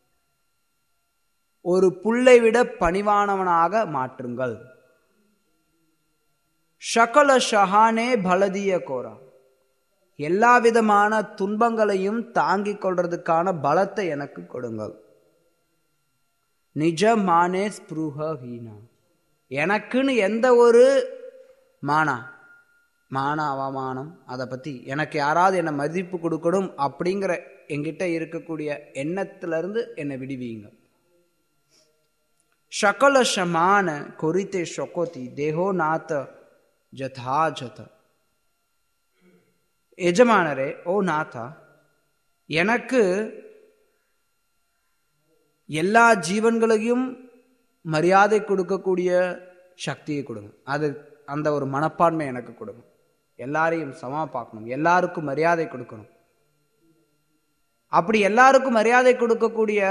ஒரு புல்லை விட பணிவானவனாக மாற்றுங்கள் ஷகல ஷஹானே பலதிய கோரா எல்லா விதமான துன்பங்களையும் தாங்கிக் கொள்றதுக்கான பலத்தை எனக்கு கொடுங்கள் நிஜ மானே ஸ்புருஹ ஹீனா எனக்குன்னு எந்த ஒரு மானா மான அவமானம் அதை பற்றி எனக்கு யாராவது என்னை மதிப்பு கொடுக்கணும் அப்படிங்கிற என்கிட்ட இருக்கக்கூடிய எண்ணத்திலிருந்து என்னை விடுவீங்க ಶಕಲ ಶಮಾನ ಕೊರಿತೆ ಶೊಕೋತಿ ದೇಹೋ ನಾಥ ಜಥಾಜಥ எஜமானரே ஓ நாதா எனக்கு எல்லா ஜீவன்களையும் மரியாதை கொடுக்கக்கூடிய சக்தியை கொடுங்க அது அந்த ஒரு மனப்பான்மை எனக்கு கொடுங்க எல்லாரையும் சமமா பார்க்கணும் எல்லாருக்கும் மரியாதை கொடுக்கணும் அப்படி எல்லாருக்கும் மரியாதை கொடுக்கக்கூடிய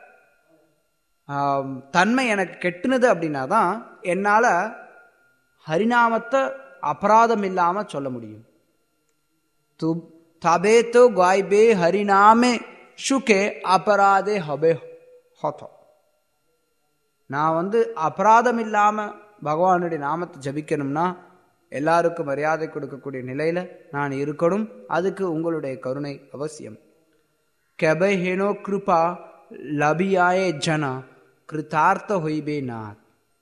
ஆம், தன்மை எனக்கு கெட்டுனது அப்படின்னா தான் என்னால் ஹரிநாமத்தை அபராதம் இல்லாமல் சொல்ல முடியும் து தபே தோ காய்பே ஹரிநாமே சுகே அபராதே ஹபே ஹொத்தோ நான் வந்து அபராதம் இல்லாமல் பகவானுடைய நாமத்தை ஜபிக்கணும்னா எல்லாருக்கும் மரியாதை கொடுக்கக்கூடிய நிலையில் நான் இருக்கணும் அதுக்கு உங்களுடைய கருணை அவசியம் கெபை ஹேனோ கிருபா லபியாயே ஜனா கிருத்தார்த்த ஹொய்பே நாத்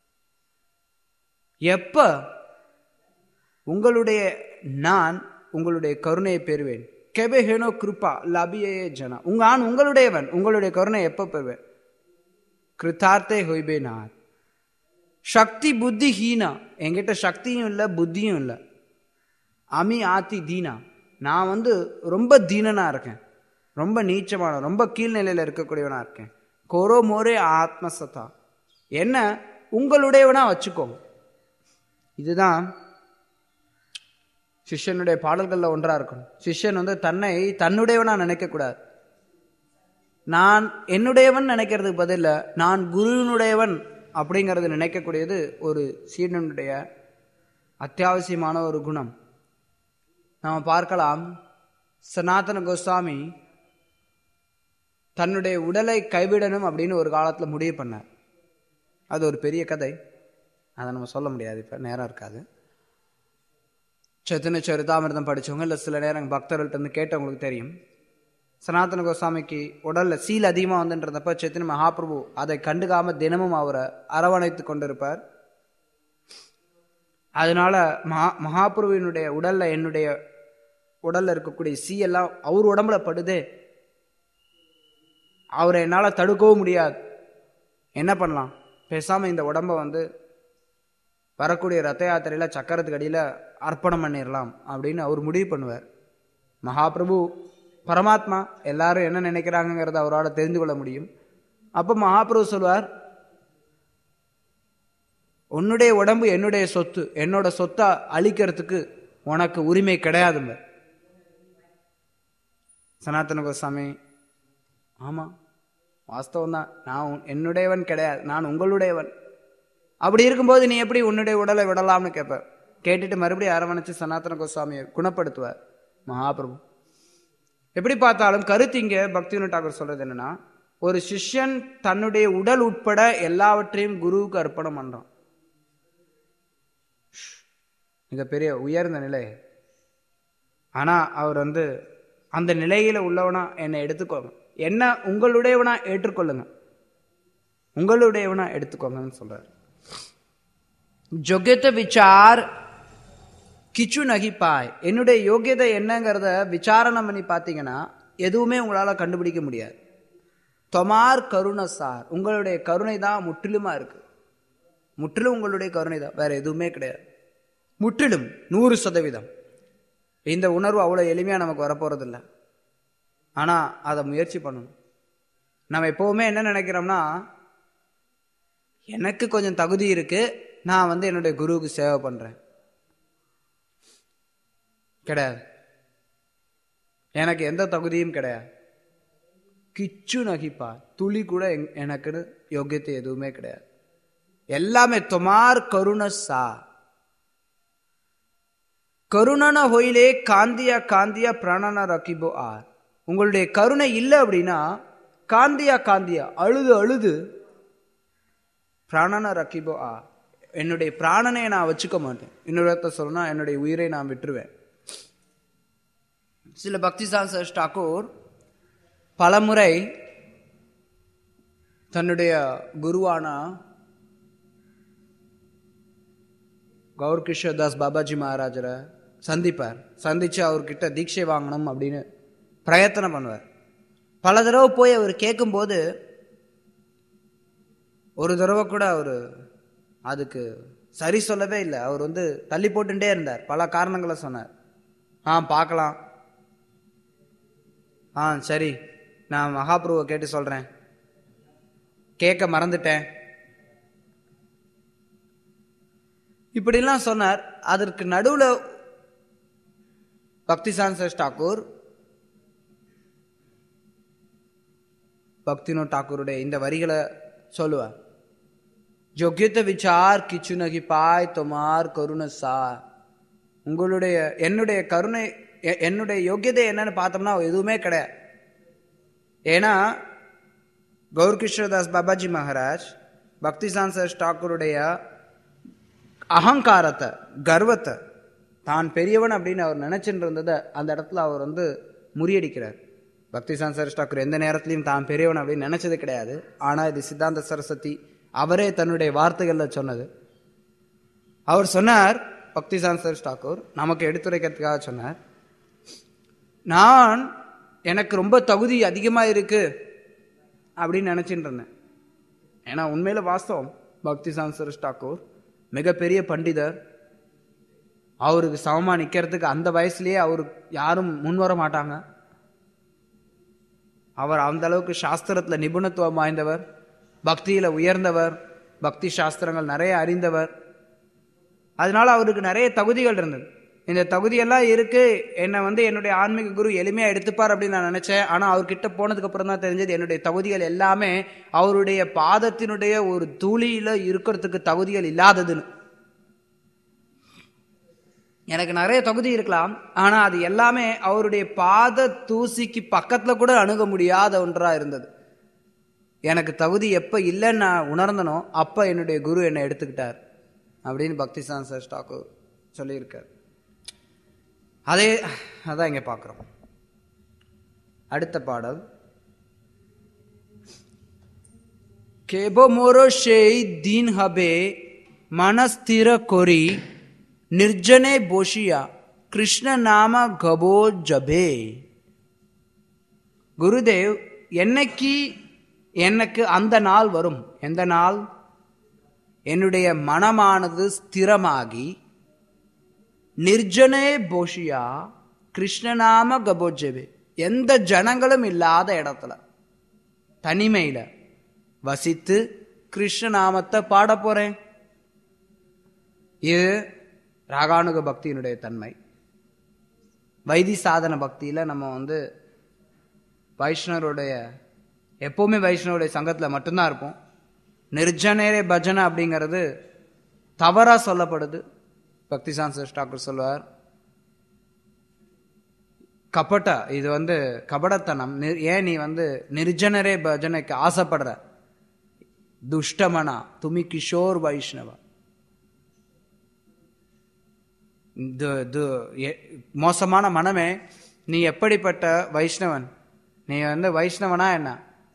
எப்ப உங்களுடைய நான் உங்களுடைய கருணையை பெறுவேன் கெபே ஹேனோ கிருபா லபியே ஜனா உங்க ஆண் உங்களுடையவன் உங்களுடைய கருணை எப்ப பெறுவேன் கிருத்தார்த்தே ஹொய்பே நாத் சக்தி புத்தி ஹீனா என்கிட்ட சக்தியும் இல்லை புத்தியும் இல்லை அமி ஆத்தி தீனா நான் வந்து ரொம்ப தீனனா இருக்கேன் ரொம்ப நீச்சமான ரொம்ப கீழ்நிலையில் இருக்கக்கூடியவனா இருக்கேன் கோரோ மோரே ஆத்மசதா என்ன உங்களுடையவனா வச்சுக்கோங்க இதுதான் சிஷ்யனுடைய பாடல்களில் ஒன்றா இருக்கணும் சிஷ்யன் வந்து தன்னை தன்னுடையவனா நினைக்கக்கூடாது நான் என்னுடையவன் நினைக்கிறதுக்கு பதில் நான் குருவினுடையவன் அப்படிங்கிறது நினைக்கக்கூடியது ஒரு சீடனுடைய அத்தியாவசியமான ஒரு குணம் நாம் பார்க்கலாம் சனாதன கோஸ்வாமி தன்னுடைய உடலை கைவிடணும் அப்படின்னு ஒரு காலத்தில் முடிவு பண்ணார் அது ஒரு பெரிய கதை அதை நம்ம சொல்ல முடியாது இப்போ நேரம் இருக்காது சைத்தன்ய சரிதாமிர்தம் படிச்சவங்க இல்லை சில நேரம் பக்தர்கள்ட்ட இருந்து கேட்டவங்களுக்கு தெரியும் சனாதன கோசாமிக்கு உடல்ல சீல் அதிகமாக வந்துன்றதப்ப சைத்தன்ய மகாபிரபு அதை கண்டுக்காம தினமும் அவரை அரவணைத்து கொண்டிருப்பார் அதனால மகா மகாபிரபுவினுடைய உடல்ல என்னுடைய உடல்ல இருக்கக்கூடிய சீ எல்லாம் அவர் உடம்புல படுதே அவரை என்னால் தடுக்கவும் முடியாது என்ன பண்ணலாம் பேசாம இந்த உடம்ப வந்து வரக்கூடிய ரத்த யாத்திரையில சக்கரத்துக்கு அடியில அர்ப்பணம் பண்ணிடலாம் அப்படின்னு அவர் முடிவு பண்ணுவார் மகாபிரபு பரமாத்மா எல்லாரும் என்ன நினைக்கிறாங்கிறத அவரால் தெரிந்து கொள்ள முடியும் அப்போ மகாபிரபு சொல்வார் உன்னுடைய உடம்பு என்னுடைய சொத்து என்னோட சொத்தை அழிக்கிறதுக்கு உனக்கு உரிமை கிடையாதுங்க சனாதன கோசாமி ஆமாம் வாஸ்தவம் தான் நான் உன்- என்னுடையவன் கிடையாது நான் உங்களுடையவன் அப்படி இருக்கும்போது நீ எப்படி உன்னுடைய உடலை விடலாம்னு கேட்ப கேட்டுட்டு மறுபடியும் அரவணைச்சு சனாதன கோஸ்வாமியை குணப்படுத்துவார் மகாபிரபு எப்படி பார்த்தாலும் கருத்து இங்க பக்திவினு டாகூர் சொல்றது என்னன்னா ஒரு சிஷ்யன் தன்னுடைய உடல் உட்பட எல்லாவற்றையும் குருவுக்கு அர்ப்பணம் பண்றான் மிகப்பெரிய உயர்ந்த நிலை ஆனா அவர் வந்து அந்த நிலையில உள்ளவனா என்னை எடுத்துக்கோங்க என்ன உங்களுடையவனா ஏற்றுக்கொள்ளுங்க உங்களுடையவனா எடுத்துக்கோங்கன்னு சொல்றாரு ஜொகத்த விசார் கிச்சு நகிப்பாய் என்னுடைய யோகியதை என்னங்கிறத விசாரணை பண்ணி பார்த்தீங்கன்னா எதுவுமே உங்களால் கண்டுபிடிக்க முடியாது தொமார் கருணை சார் உங்களுடைய கருணை தான் முற்றிலுமா இருக்கு முற்றிலும் உங்களுடைய கருணை தான் வேற எதுவுமே கிடையாது முற்றிலும் நூறு சதவீதம் இந்த உணர்வு அவ்வளோ எளிமையாக நமக்கு வரப்போறதில்ல ஆனால் அதை முயற்சி பண்ணணும் நம்ம எப்போவுமே என்ன நினைக்கிறோம்னா எனக்கு கொஞ்சம் தகுதி இருக்கு நான் வந்து என்னுடைய குருவுக்கு சேவை பண்றேன் கிடையாது எனக்கு எந்த தகுதியும் கிடையாது கிச்சு நகிப்பா துளி கூட எங்- எனக்குன்னு யோக்கியத்தை எதுவுமே கிடையாது எல்லாமே தொமார் கருண சா கருணன ஹொயிலே காந்தியா காந்தியா பிராணன ரக்கிபோ ஆர் உங்களுடைய கருணை இல்லை அப்படின்னா காந்தியா காந்தியா அழுது அழுது பிராணன ரக்கிபோ ஆ என்னுடைய பிராணனை நான் வச்சுக்க மாட்டேன் இன்னொருத்த சொல்லணும்னா என்னுடைய உயிரை நான் விட்டுருவேன் சில பக்தி சான்சர் டாக்கூர் பலமுறை தன்னுடைய குருவான கௌர் கிஷோர் தாஸ் பாபாஜி மகாராஜரை சந்திப்பார் சந்திச்சு அவர்கிட்ட தீட்சை வாங்கணும் அப்படின்னு பிரயத்தனம் பண்ணுவார் பல தடவை போய் அவர் கேட்கும்போது ஒரு தடவை கூட அவர் அதுக்கு சரி சொல்லவே இல்லை அவர் வந்து தள்ளி போட்டுட்டே இருந்தார் பல காரணங்களை சொன்னார் ஆ பார்க்கலாம் ஆ சரி நான் மகாபிரபுவை கேட்டு சொல்கிறேன் கேட்க மறந்துட்டேன் இப்படிலாம் சொன்னார் அதற்கு நடுவில் பக்தி சான்சர் டாக்கூர் பக்தினோ டாக்கூருடைய இந்த வரிகளை சொல்லுவார் யோகியத்த விசார் கிச்சு நகி பாய் தொமார் கருண சா உங்களுடைய என்னுடைய கருணை எ- என்னுடைய யோகியதை என்னன்னு பார்த்தோம்னா எதுவுமே கிடையாது ஏன்னா கௌர் கிஷோர்தாஸ் பாபாஜி மகாராஜ் பக்தி சான்சர் டாக்கூருடைய அகங்காரத்தை கர்வத்தை தான் பெரியவன் அப்படின்னு அவர் நினைச்சுட்டு இருந்ததை அந்த இடத்துல அவர் வந்து முறியடிக்கிறார் பக்தி சான்சர் டாக்கூர் எந்த நேரத்திலையும் தான் பெரியவன் அப்படின்னு நினைச்சது கிடையாது ஆனால் இது சித்தாந்த சரஸ்வதி அவரே தன்னுடைய வார்த்தைகளில் சொன்னது அவர் சொன்னார் பக்தி சான்சர் டாக்கூர் நமக்கு எடுத்துரைக்கிறதுக்காக சொன்னார் நான் எனக்கு ரொம்ப தகுதி அதிகமாக இருக்கு அப்படின்னு நினச்சிட்டு இருந்தேன் ஏன்னா உண்மையில வாஸ்தவம் பக்தி சான்சர் டாக்கூர் மிகப்பெரிய பண்டிதர் அவருக்கு சமமா நிக்கிறதுக்கு அந்த வயசுலயே அவரு யாரும் முன்வர மாட்டாங்க அவர் அந்த அளவுக்கு சாஸ்திரத்துல நிபுணத்துவம் வாய்ந்தவர் பக்தியில உயர்ந்தவர் பக்தி சாஸ்திரங்கள் நிறைய அறிந்தவர் அதனால அவருக்கு நிறைய தகுதிகள் இருந்தது இந்த தகுதியெல்லாம் இருக்கு என்னை வந்து என்னுடைய ஆன்மீக குரு எளிமையா எடுத்துப்பார் அப்படின்னு நான் நினைச்சேன் ஆனா அவர்கிட்ட போனதுக்கு அப்புறம் தான் தெரிஞ்சது என்னுடைய தகுதிகள் எல்லாமே அவருடைய பாதத்தினுடைய ஒரு தூளியில இருக்கிறதுக்கு தகுதிகள் இல்லாததுன்னு எனக்கு நிறைய தகுதி இருக்கலாம் ஆனா அது எல்லாமே அவருடைய பாத தூசிக்கு பக்கத்துல கூட அணுக முடியாத ஒன்றா இருந்தது எனக்கு தகுதி எப்போ இல்லைன்னு நான் உணர்ந்தனோ அப்போ என்னுடைய குரு என்னை எடுத்துக்கிட்டார் அப்படின்னு பக்தி சான்சர் டாக்கூர் சொல்லியிருக்கார் அதே அதான் இங்கே பார்க்குறோம் அடுத்த பாடல் কেব মোর সেই দিন হবে মনস্থির করি নির্জনে বসিয়া কৃষ্ণ নাম গবো ஜபே குருதேவ் என்னைக்கு எனக்கு அந்த நாள் வரும் எந்த நாள் என்னுடைய மனமானது ஸ்திரமாகி நிர்ஜனே போஷியா கிருஷ்ணநாம கபோஜபே எந்த ஜனங்களும் இல்லாத இடத்துல தனிமையில வசித்து கிருஷ்ணநாமத்தை பாட போறேன் இது ராகானுக பக்தியினுடைய தன்மை வைதி சாதன பக்தியில நம்ம வந்து வைஷ்ணவருடைய எப்பவுமே வைஷ்ணவருடைய சங்கத்துல மட்டும்தான் இருப்போம் நிர்ஜனேரே பஜனை அப்படிங்கிறது தவறா சொல்லப்படுது பக்தி சான்சர் டாக்டர் சொல்லுவார் கபட்ட இது வந்து கபடத்தனம் நி- ஏன் நீ வந்து நிர்ஜனரே பஜனைக்கு ஆசைப்படுற துஷ்டமனா துமி கிஷோர் வைஷ்ணவ து- து- எ- மோசமான மனமே நீ எப்படிப்பட்ட வைஷ்ணவன் நீ வந்து வைஷ்ணவனா என்ன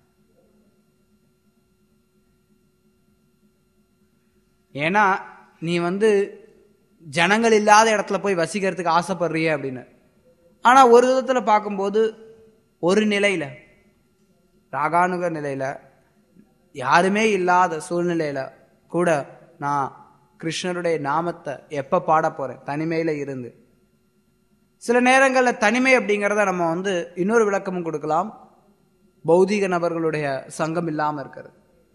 ஏன்னா நீ வந்து ஜனங்கள் இல்லாத இடத்துல போய் வசிக்கிறதுக்கு ஆசைப்படுறிய அப்படின்னு ஆனா ஒரு விதத்துல பார்க்கும்போது ஒரு நிலையில ராகானுக நிலையில யாருமே இல்லாத சூழ்நிலையில கூட நான் கிருஷ்ணருடைய நாமத்தை எப்ப பாட போறேன் தனிமையில இருந்து சில நேரங்கள்ல தனிமை அப்படிங்கிறத நம்ம வந்து இன்னொரு விளக்கமும் கொடுக்கலாம் பௌதீக நபர்களுடைய சங்கம் இல்லாம இருக்கிறது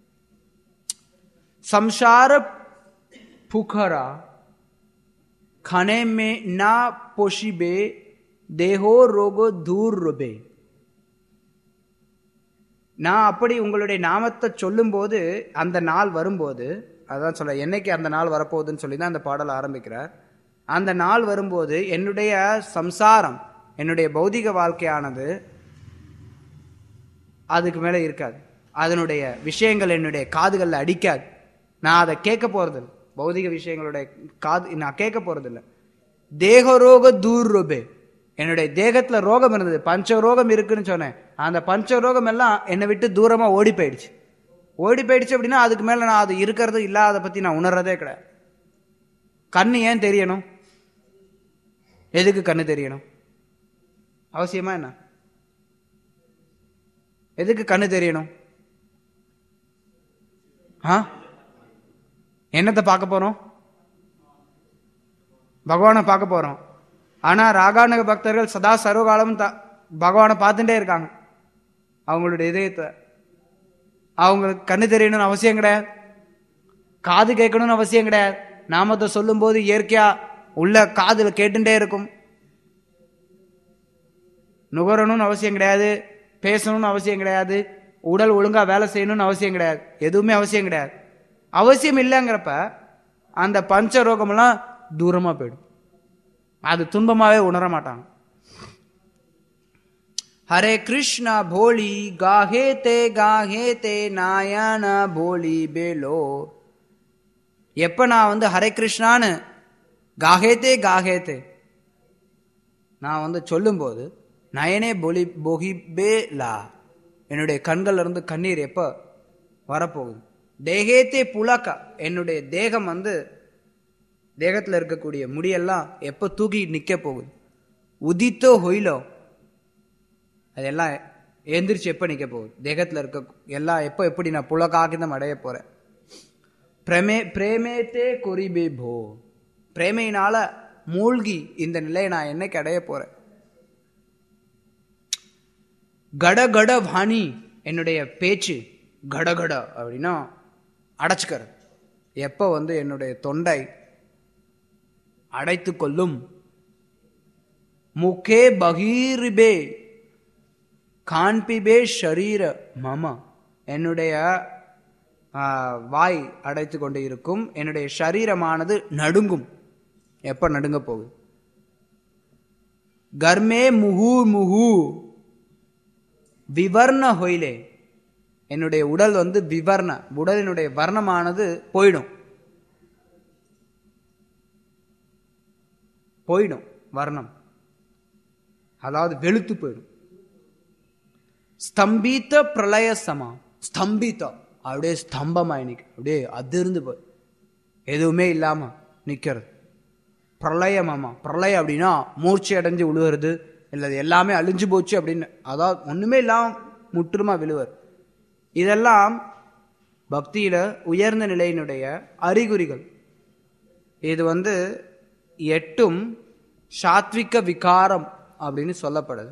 संसार पुखरा खाने में ना पोशिबे देहो रोगो दूर रुबे நான் அப்படி உங்களுடைய நாமத்தை சொல்லும்போது அந்த நாள் வரும்போது அதான் சொல்ல என்னைக்கு அந்த நாள் வரப்போகுதுன்னு சொல்லி தான் அந்த பாடல் ஆரம்பிக்கிறார் அந்த நாள் வரும்போது என்னுடைய சம்சாரம் என்னுடைய பௌதிக வாழ்க்கையானது அதுக்கு மேலே இருக்காது அதனுடைய விஷயங்கள் என்னுடைய காதுகளில் அடிக்காது நான் அதை கேட்க போறதில்ல பௌதிக விஷயங்களுடைய காது நான் கேட்க போறதில்ல தேக ரோக தூர் ரோபே என்னுடைய தேகத்துல ரோகம் இருந்தது பஞ்ச ரோகம் இருக்குன்னு சொன்னேன் அந்த பஞ்ச ரோகம் எல்லாம் என்னை விட்டு தூரமா ஓடி போயிடுச்சு ஓடி போயிடுச்சு அப்படின்னா அதுக்கு மேல நான் அது இருக்கிறது இல்லாத பத்தி நான் உணர்றதே கிடையாது கண்ணு ஏன் தெரியணும் எதுக்கு கண்ணு தெரியணும் அவசியமா என்ன எதுக்கு கண்ணு தெரியணும் ஆ என்னத்தை பார்க்க போறோம் பகவானை பார்க்க போறோம் ஆனா ராகானுக பக்தர்கள் சதா சர்வகாலமும் த- பகவானை பார்த்துட்டே இருக்காங்க அவங்களுடைய இதயத்தை அவங்களுக்கு கண்ணு தெரியணும்னு அவசியம் கிடையாது காது கேட்கணும்னு அவசியம் கிடையாது நாமத்தை சொல்லும்போது இயற்கையா உள்ள காதுல கேட்டுட்டே இருக்கும் நுகரணும்னு அவசியம் கிடையாது பேசணும்னு அவசியம் கிடையாது உடல் ஒழுங்கா வேலை செய்யணும்னு அவசியம் கிடையாது எதுவுமே அவசியம் கிடையாது அவசியம் இல்லைங்கிறப்ப அந்த பஞ்ச ரோகமெல்லாம் தூரமா போயிடும் அது துன்பமாவே உணர மாட்டாங்க ஹரே கிருஷ்ணா போலி காஹே தே காஹே தே நாயன போலி பேலோ எப்ப நான் வந்து ஹரே கிருஷ்ணான்னு காஹேத்தே காஹேத்தே நான் வந்து சொல்லும்போது நயனே பொலி பொகிபே லா என்னுடைய கண்கள்ல இருந்து கண்ணீர் எப்ப வரப்போகுது தேகேத்தே புலக்கா என்னுடைய தேகம் வந்து தேகத்துல இருக்கக்கூடிய முடியெல்லாம் எப்ப தூக்கி நிக்க போகுது உதித்தோ ஹொயிலோ அதெல்லாம் எந்திரிச்சு எப்ப நிக்க போகுது தேகத்துல இருக்க எல்லாம் எப்ப எப்படி நான் புலகாகிதம் அடைய போறேன் பிரமே பிரேமேத்தே கொரிபே போ பிரேமையினால மூழ்கி இந்த நிலையை நான் என்னைக்கு அடைய போறேன் கட கட வாணி என்னுடைய பேச்சு கடகட அப்படின்னா அடைச்சுக்கிறது எப்ப வந்து என்னுடைய தொண்டை அடைத்து கொள்ளும் முகே பகீரிபே காண்பிபே ஷரீர மம என்னுடைய ஆ, வாய் அடைத்து கொண்டு இருக்கும் என்னுடைய சரீரமானது நடுங்கும் எப்ப நடுங்க போகுது கர்மே முகு முகு விவர்ண ஹொயிலே என்னுடைய உடல் வந்து விவர்ண உடலினுடைய வர்ணமானது போயிடும் போயிடும் வர்ணம் அதாவது வெளுத்து போயிடும் ஸ்தம்பித்த பிரளய சமா ஸ்தம்பித்தம் அப்படியே ஸ்தம்பமா இன்னைக்கு அப்படியே அதிர்ந்து போய் எதுவுமே இல்லாம நிக்கிறது பிரளயமாமா பிரளயம் அப்படின்னா மூர்ச்சி அடைஞ்சு விழுவுறது இல்லை அது எல்லாமே அழிஞ்சு போச்சு அப்படின்னு அதாவது ஒண்ணுமே இல்லாம முற்றுமா விழுவர் இதெல்லாம் பக்தியில உயர்ந்த நிலையினுடைய அறிகுறிகள் இது வந்து எட்டும் சாத்விக விகாரம் அப்படின்னு சொல்லப்படுது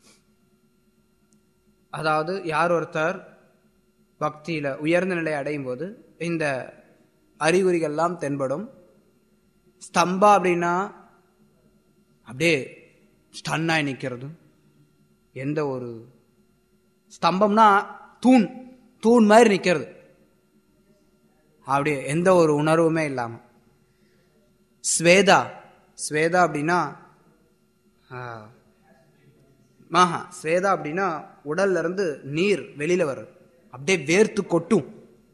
அதாவது யார் ஒருத்தர் பக்தியில உயர்ந்த நிலை அடையும் போது இந்த அறிகுறிகள்லாம் தென்படும் ஸ்தம்பா அப்படின்னா அப்படியே ஸ்டன்னாய் நிற்கிறது எந்த ஒரு ஸ்தம்பம்னா தூண் தூண் மாதிரி நிற்கிறது அப்படியே எந்த ஒரு உணர்வுமே இல்லாம ஸ்வேதா ஸ்வேதா அப்படின்னா ஆ, ஆஹா ஸ்வேதா அப்படின்னா உடல்ல இருந்து நீர் வெளியில வருது அப்படியே வேர்த்து கொட்டும்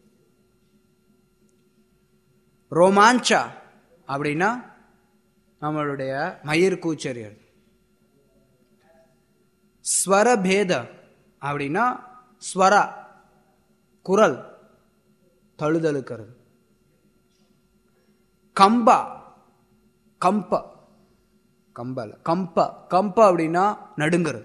ரோமாஞ்சா அப்படின்னா நம்மளுடைய மயிர் கூச்சரியல் ஸ்வரபேத அப்படின்னா ஸ்வரா குரல் தழுதழுக்கிறது கம்பா கம்ப கம்பல கம்ப கம்ப அப்படின்னா நடுங்கிறது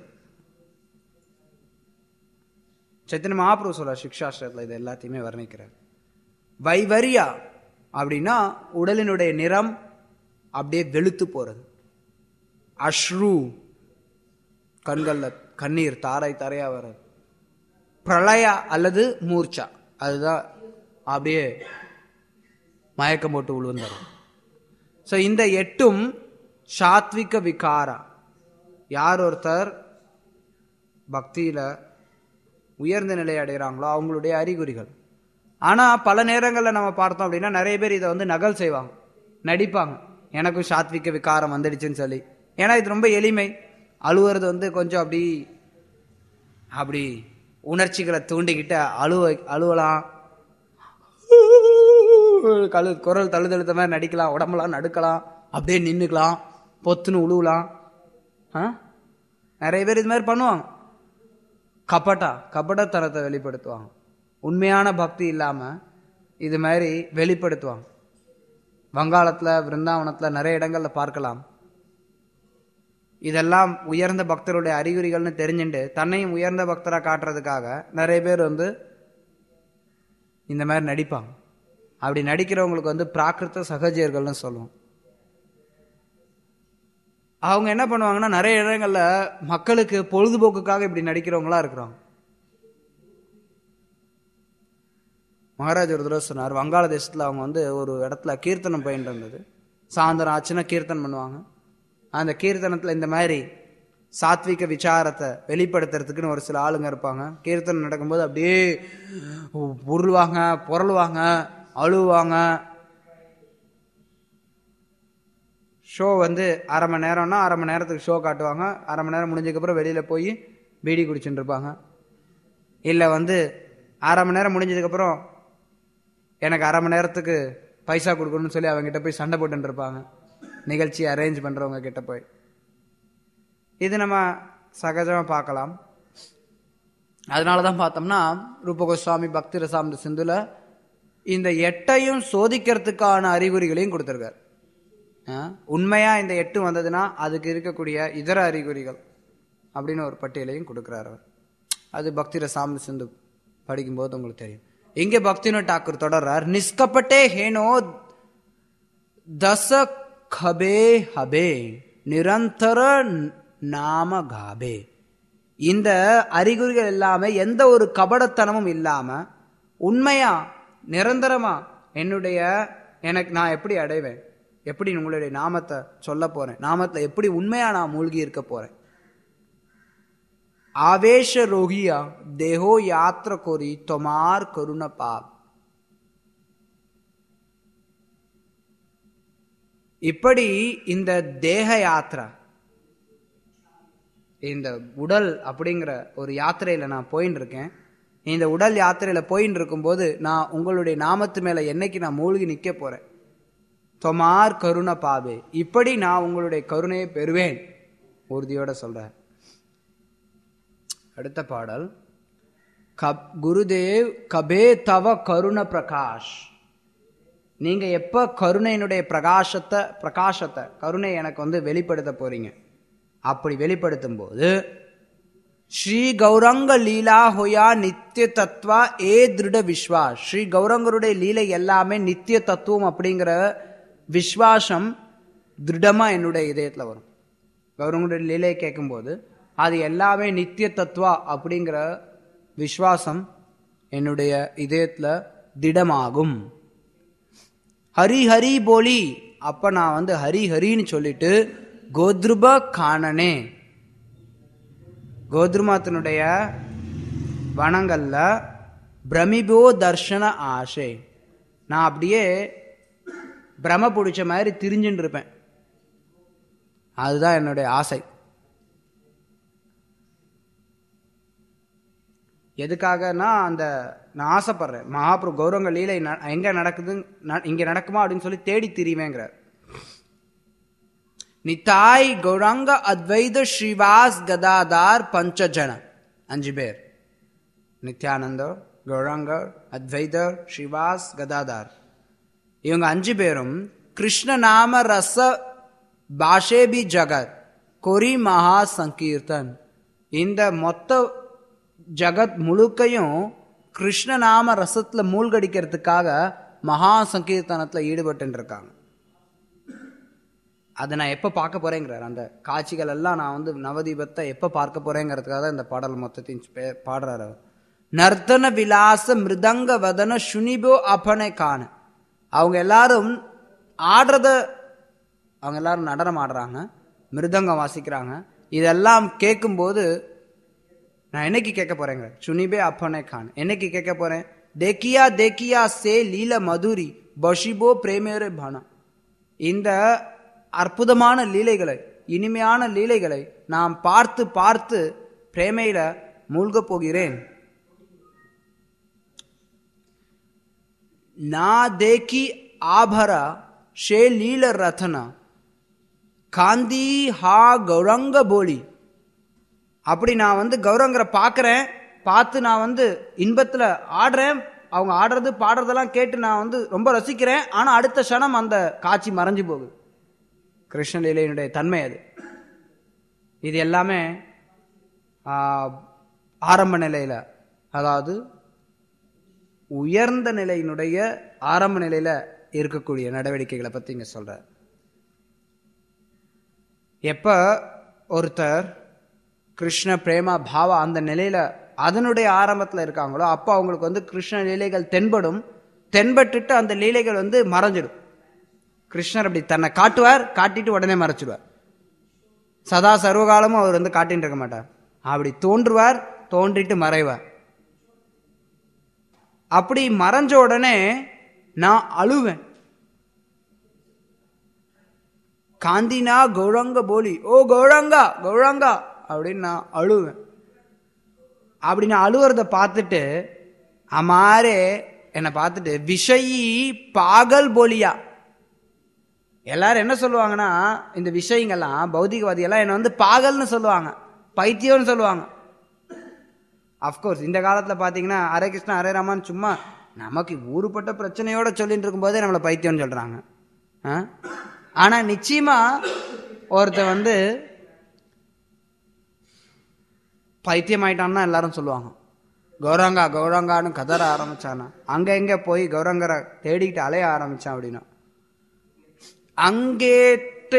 சைத்தன்ய மகாபிரபு சொல்ற சிக்ஷாஸ்திரத்தில் இது எல்லாத்தையுமே வர்ணிக்கிறார் வைவரியா அப்படின்னா உடலினுடைய நிறம் அப்படியே வெளுத்து போறது அஸ்ரு கண்கள்ல கண்ணீர் தாரை தாரையா வர்றது பிரளயா அல்லது மூர்ச்சா அதுதான் அப்படியே மயக்கம் போட்டு விழுந்தார் ஸோ இந்த எட்டும் சாத்விக விகாரா யார் ஒருத்தர் பக்தியில உயர்ந்த நிலை அடைகிறாங்களோ அவங்களுடைய அறிகுறிகள் ஆனா பல நேரங்களில் நம்ம பார்த்தோம் அப்படின்னா நிறைய பேர் இதை வந்து நகல் செய்வாங்க நடிப்பாங்க எனக்கும் சாத்விக விகாரம் வந்துடுச்சுன்னு சொல்லி ஏன்னா இது ரொம்ப எளிமை அழுவுறது வந்து கொஞ்சம் அப்படி அப்படி உணர்ச்சிகளை தூண்டிக்கிட்டு அழுவ அழுவலாம் கழு குரல் தழுதழுத்த மாதிரி நடிக்கலாம் உடம்பெல்லாம் நடுக்கலாம் அப்படியே நின்றுக்கலாம் பொத்துன்னு உழுவலாம் ஆ நிறைய பேர் இது மாதிரி பண்ணுவாங்க கபட்டா கபடத்தனத்தை வெளிப்படுத்துவாங்க உண்மையான பக்தி இல்லாம இது மாதிரி வெளிப்படுத்துவாங்க வங்காளத்துல விருந்தாவனத்துல நிறைய இடங்கள்ல பார்க்கலாம் இதெல்லாம் உயர்ந்த பக்தருடைய அறிகுறிகள்னு தெரிஞ்சுட்டு தன்னையும் உயர்ந்த பக்தரா காட்டுறதுக்காக நிறைய பேர் வந்து இந்த மாதிரி நடிப்பாங்க அப்படி நடிக்கிறவங்களுக்கு வந்து பிராகிருத சகஜியர்கள்னு சொல்லுவோம் அவங்க என்ன பண்ணுவாங்கன்னா நிறைய இடங்கள்ல மக்களுக்கு பொழுதுபோக்குக்காக இப்படி நடிக்கிறவங்களா இருக்கிறாங்க மகாராஜ் ஒரு தடவை சொன்னார் வங்காள தேசத்துல அவங்க வந்து ஒரு இடத்துல கீர்த்தனம் பயின்று இருந்தது சாயந்தரம் ஆச்சுன்னா கீர்த்தனம் பண்ணுவாங்க அந்த கீர்த்தனத்துல இந்த மாதிரி சாத்விக விசாரத்தை வெளிப்படுத்துறதுக்குன்னு ஒரு சில ஆளுங்க இருப்பாங்க கீர்த்தனம் நடக்கும்போது அப்படியே உருளுவாங்க புரளுவாங்க அழுவாங்க ஷோ வந்து அரை மணி நேரம்னா அரை மணி நேரத்துக்கு ஷோ காட்டுவாங்க அரை மணி நேரம் முடிஞ்சதுக்கப்புறம் வெளியில் போய் பீடி குடிச்சுட்டு இருப்பாங்க இல்லை வந்து அரை மணி நேரம் முடிஞ்சதுக்கப்புறம் எனக்கு அரை மணி நேரத்துக்கு பைசா கொடுக்கணும்னு சொல்லி அவங்ககிட்ட போய் சண்டை போட்டுட்டு இருப்பாங்க நிகழ்ச்சி அரேஞ்ச் பண்ணுறவங்க கிட்ட போய் இது நம்ம சகஜமாக பார்க்கலாம் அதனால தான் பார்த்தோம்னா ரூப கோஸ்வாமி பக்தி ரசாமி சிந்துல இந்த எட்டையும் சோதிக்கிறதுக்கான அறிகுறிகளையும் கொடுத்துருக்காரு ஆ, உண்மையா இந்த எட்டு வந்ததுன்னா அதுக்கு இருக்கக்கூடிய இதர அறிகுறிகள் அப்படின்னு ஒரு பட்டியலையும் கொடுக்கிறார் அவர் அது பக்தி ரசாமி சிந்து படிக்கும்போது உங்களுக்கு தெரியும் இங்கே பக்தினோ டாக்கூர் தொடர்றார் நிஷ்கப்பட்டே ஹேனோ தச கபே ஹபே நிரந்தர நாம காபே இந்த அறிகுறிகள் எல்லாமே எந்த ஒரு கபடத்தனமும் இல்லாம உண்மையா நிரந்தரமா என்னுடைய எனக்கு நான் எப்படி அடைவேன் எப்படி உங்களுடைய நாமத்தை சொல்ல போறேன் நாமத்துல எப்படி உண்மையா நான் மூழ்கி இருக்க போறேன் ஆவேஷ ரோகியா தேஹோ யாத்திர கோரி தொமார் கருண பாப் இப்படி இந்த தேக யாத்திரா இந்த உடல் அப்படிங்கிற ஒரு யாத்திரையில நான் போயின்னு இருக்கேன் இந்த உடல் யாத்திரையில போயின்னு இருக்கும்போது நான் உங்களுடைய நாமத்து மேல என்னைக்கு நான் மூழ்கி நிக்க போறேன் தொமார் கருண பாபே இப்படி நான் உங்களுடைய கருணையை பெறுவேன் உறுதியோட சொல்றேன் அடுத்த பாடல் கப் குருதேவ் கபே தவ கருண பிரகாஷ் நீங்க எப்ப கருணையினுடைய பிரகாசத்தை பிரகாசத்தை கருணை எனக்கு வந்து வெளிப்படுத்த போறீங்க அப்படி வெளிப்படுத்தும் போது ஸ்ரீ கௌரங்க லீலா ஹோயா நித்திய தத்வா ஏ திருட விஸ்வாஸ் ஸ்ரீ கௌரங்கருடைய லீலை எல்லாமே நித்திய தத்துவம் அப்படிங்கிற விஸ்வாசம் திருடமா என்னுடைய இதயத்துல வரும் கௌரவங்களுடைய லீலையை கேட்கும்போது அது எல்லாமே நித்திய தத்துவா அப்படிங்கிற விஸ்வாசம் என்னுடைய இதயத்துல திடமாகும் ஹரி ஹரி போலி அப்ப நான் வந்து ஹரி ஹரின்னு சொல்லிட்டு கோத்ருப காணனே கோத்ருமாத்தினுடைய வனங்கள்ல பிரமிபோ தர்ஷன ஆசை நான் அப்படியே பிரம பிடிச்ச மாதிரி திரிஞ்சுட்டு இருப்பேன் அதுதான் என்னுடைய ஆசை எதுக்காகனா அந்த நான் ஆசைப்படுறேன் மகாபுரு கௌரவங்க லீலை ந- எங்க நடக்குது ந- இங்க நடக்குமா அப்படின்னு சொல்லி தேடி திரிவேங்கிறார் நித்தாய் கௌரங்க அத்வைத ஸ்ரீவாஸ் கதாதார் பஞ்சஜன அஞ்சு பேர் நித்யானந்தர் கௌரங்கர் அத்வைதர் ஸ்ரீவாஸ் கதாதார் இவங்க அஞ்சு பேரும் கிருஷ்ண நாம ரச பாஷேபி ஜகத் கொரி மகா சங்கீர்த்தன் இந்த மொத்த ஜகத் முழுக்கையும் கிருஷ்ண நாம ரசத்துல மூழ்கடிக்கிறதுக்காக மகா சங்கீர்த்தனத்துல ஈடுபட்டு இருக்காங்க அதை நான் எப்போ பார்க்க போறேங்கிறார் அந்த காட்சிகள் எல்லாம் நான் வந்து நவதீபத்தை எப்போ பார்க்க போறேங்கிறதுக்காக தான் இந்த பாடல் மொத்தத்தையும் பே- பாடுறாரு அவர். நர்த்தன விலாச மிருதங்க வதன சுனிபோ அபனை காண அவங்க எல்லாரும் ஆடுறத அவங்க எல்லாரும் நடனம் ஆடுறாங்க மிருதங்கம் வாசிக்கிறாங்க இதெல்லாம் கேட்கும்போது நான் என்னைக்கு கேட்க போறேங்க சுனிபே அப்பனே கான் என்னைக்கு கேட்க போறேன் தேக்கியா தேக்கியா சே லீல மதுரி பஷிபோ பிரேமேரே பானா இந்த அற்புதமான லீலைகளை இனிமையான லீலைகளை நாம் பார்த்து பார்த்து பிரேமையில மூழ்கப் போகிறேன் நா தேக்கி ஆபரா ஷே லீல ரத்னா காந்தி ஹா கௌரங்க போலி அப்படி நான் வந்து கௌரவங்கரை பார்க்குறேன் பார்த்து நான் வந்து இன்பத்தில் ஆடுறேன் அவங்க ஆடுறது பாடுறதெல்லாம் கேட்டு நான் வந்து ரொம்ப ரசிக்கிறேன் ஆனால் அடுத்த க்ஷணம் அந்த காட்சி மறைஞ்சு போகுது கிருஷ்ணலீலையினுடைய தன்மை அது இது எல்லாமே ஆ, ஆரம்ப நிலையில் அதாவது உயர்ந்த நிலையினுடைய ஆரம்ப நிலையில் இருக்கக்கூடிய நடவடிக்கைகளை பற்றி இங்கே சொல்கிறார் எப்ப ஒருத்தர் கிருஷ்ண பிரேமா பாவா அந்த நிலையில அதனுடைய ஆரம்பத்துல இருக்காங்களோ அப்போ அவங்களுக்கு வந்து கிருஷ்ண லீலைகள் தென்படும் தென்பட்டுட்டு அந்த லீலைகள் வந்து மறைஞ்சிடும் கிருஷ்ணர் அப்படி தன்னை காட்டுவார் காட்டிட்டு உடனே மறைச்சிடுவார் சதா சர்வகாலமும் அவர் வந்து காட்டின்னு இருக்க மாட்டார் அப்படி தோன்றுவார் தோன்றிட்டு மறைவார் அப்படி மறைஞ்ச உடனே நான் அழுவேன் காந்தினா கௌரங்க போலி ஓ கௌரங்கா கௌரங்கா அப்படின்னு நான் அழுவேன் அப்படி நான் அழுவுறத பார்த்துட்டு அமாரே என்னை பார்த்துட்டு விஷயி பாகல் போலியா எல்லாரும் என்ன சொல்லுவாங்கன்னா இந்த விஷயங்கள்லாம் பௌதிகவாதியெல்லாம் என்னை வந்து பாகல்னு சொல்லுவாங்க பைத்தியம்னு சொல்லுவாங்க அஃப்கோர்ஸ் இந்த காலத்தில் பார்த்தீங்கன்னா ஹரே கிருஷ்ணா ஹரே ராமான்னு சும்மா நமக்கு ஊருப்பட்ட பிரச்சனையோட சொல்லிட்டு இருக்கும்போதே நம்மளை பைத்தியம்னு சொல்கிறாங்க ஆனால் நிச்சயமா ஒருத்தன் வந்து பைத்தியம் ஆயிட்டான்னா எல்லாரும் சொல்லுவாங்க கௌரங்கா கௌரங்கான்னு கதற ஆரம்பிச்சானா அங்க எங்க போய் கௌரங்கரை தேடிக்கிட்டு அலைய ஆரம்பிச்சான் அப்படின்னா அங்கேட்டு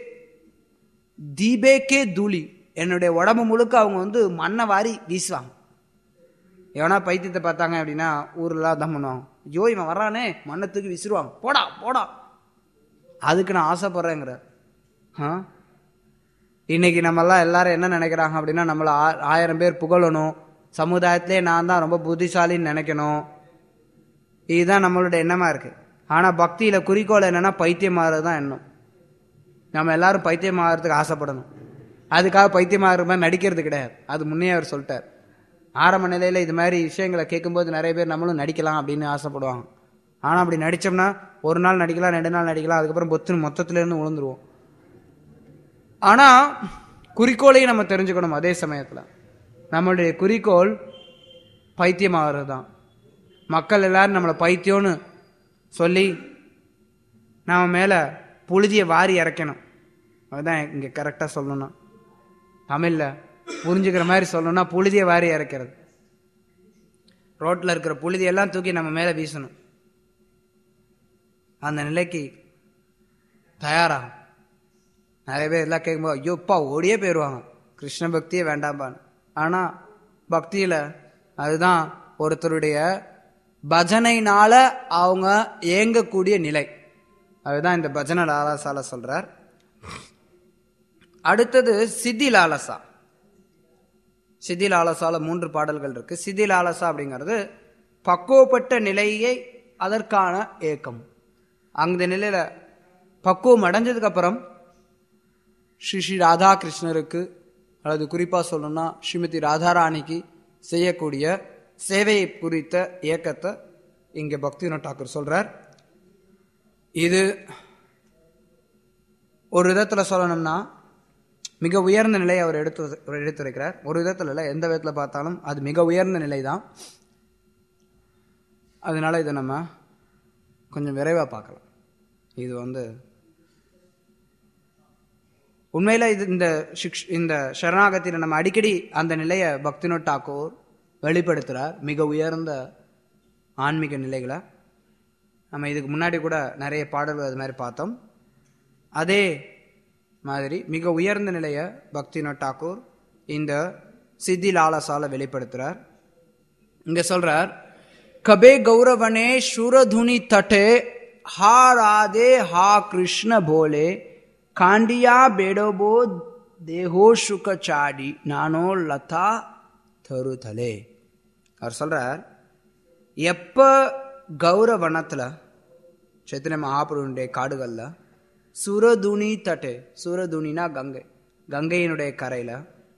தீபேக்கே தூளி என்னுடைய உடம்பு முழுக்க அவங்க வந்து மண்ணை வாரி வீசுவாங்க எவனா பைத்தியத்தை பார்த்தாங்க அப்படின்னா ஊர்ல தான் பண்ணுவாங்க ஐயோ இவன் வர்றானே மண்ணை தூக்கி விசிறுவாங்க போடா போடா அதுக்கு நான் ஆசைப்படுறேங்கிற ஆ இன்னைக்கு நம்மெல்லாம் எல்லாரும் என்ன நினைக்கிறாங்க அப்படின்னா நம்மளை ஆ- ஆயிரம் பேர் புகழணும் சமுதாயத்திலே நான் தான் ரொம்ப புத்திசாலின்னு நினைக்கணும் இதுதான் நம்மளோட எண்ணமா இருக்கு ஆனா பக்தியில குறிக்கோள் என்னன்னா பைத்தியமாகிறது தான் எண்ணம் நம்ம எல்லாரும் பைத்தியமாகறதுக்கு ஆசைப்படணும் அதுக்காக பைத்தியமாகிற மாதிரி நடிக்கிறது கிடையாது அது முன்னே அவர் சொல்லிட்டார் ஆரம்ப நிலையில இது மாதிரி விஷயங்களை கேட்கும்போது நிறைய பேர் நம்மளும் நடிக்கலாம் அப்படின்னு ஆசைப்படுவாங்க ஆனா அப்படி நடிச்சோம்னா ஒரு நாள் நடிக்கலாம் ரெண்டு நாள் நடிக்கலாம் அதுக்கப்புறம் பொத்துன்னு மொத்தத்துல இருந்து விழுந்துருவோம் ஆனா குறிக்கோளையும் நம்ம தெரிஞ்சுக்கணும் அதே சமயத்துல நம்மளுடைய குறிக்கோள் பைத்தியமாகிறது தான் மக்கள் எல்லாரும் நம்மளை பைத்தியம்னு சொல்லி நம்ம மேலே புழுதியை வாரி இறக்கணும் அதுதான் இங்கே கரெக்டாக சொல்லணும்னா தமிழில் புரிஞ்சுக்கிற மாதிரி சொல்லணும்னா புழுதியை வாரி இறக்கிறது ரோட்டில் இருக்கிற புழுதியெல்லாம் தூக்கி நம்ம மேலே வீசணும் அந்த நிலைக்கு தயாராகும் நிறைய பேர் எல்லாம் கேட்கும்போது ஐயோப்பா ஓடியே போயிடுவாங்க கிருஷ்ண பக்தியே வேண்டாம்பான்னு ஆனால் பக்தியில் அதுதான் ஒருத்தருடைய பஜனைனால அவங்க ஏங்கக்கூடிய நிலை அதுதான் இந்த பஜனை லாலாசால சொல்றார் அடுத்தது சித்தி லாலசா சித்தி லாலசால மூன்று பாடல்கள் இருக்கு சித்தி லாலசா அப்படிங்கிறது பக்குவப்பட்ட நிலையை அதற்கான ஏக்கம் அந்த நிலையில பக்குவம் அடைஞ்சதுக்கு அப்புறம் ஸ்ரீ ஸ்ரீ ராதாகிருஷ்ணருக்கு அல்லது குறிப்பா சொல்லணும்னா ஸ்ரீமதி ராதாராணிக்கு செய்யக்கூடிய சேவையை குறித்த இயக்கத்தை இங்க பக்திவினோத் டாக்கூர் சொல்றார் இது ஒரு விதத்துல சொல்லணும்னா மிக உயர்ந்த நிலையை அவர் எடுத்து அவர் எடுத்துரைக்கிறார் ஒரு விதத்துல இல்லை எந்த விதத்துல பார்த்தாலும் அது மிக உயர்ந்த நிலை தான் அதனால இதை நம்ம கொஞ்சம் விரைவா பார்க்கலாம் இது வந்து உண்மையில இது இந்த சிக்ஷ் இந்த சரணாகத்தில நம்ம அடிக்கடி அந்த நிலையை பக்தினோட் டாக்கூர் வெளிப்படுத்துறார் மிக உயர்ந்த ஆன்மீக நிலைகளை நம்ம இதுக்கு முன்னாடி கூட நிறைய பாடல்கள் அது மாதிரி பார்த்தோம் அதே மாதிரி மிக உயர்ந்த நிலையை பக்தினோட் டாக்கூர் இந்த சித்தி லாலசால வெளிப்படுத்துறார் இங்க சொல்றார் கபே கௌரவனே சுரதுனி தட்டே ஹா ராதே ஹா கிருஷ்ண போலே காண்டியா பேடோபோ தேஹோ சுகச்சாடி நானோ லதா தருதலே அவர் சொல்றார் எப்ப கௌரவனத்துல சைத்தன்ய மகாபுருடைய காடுகள்ல சுரதுணி தட்டு சுரதுணினா கங்கை கங்கையினுடைய கரையில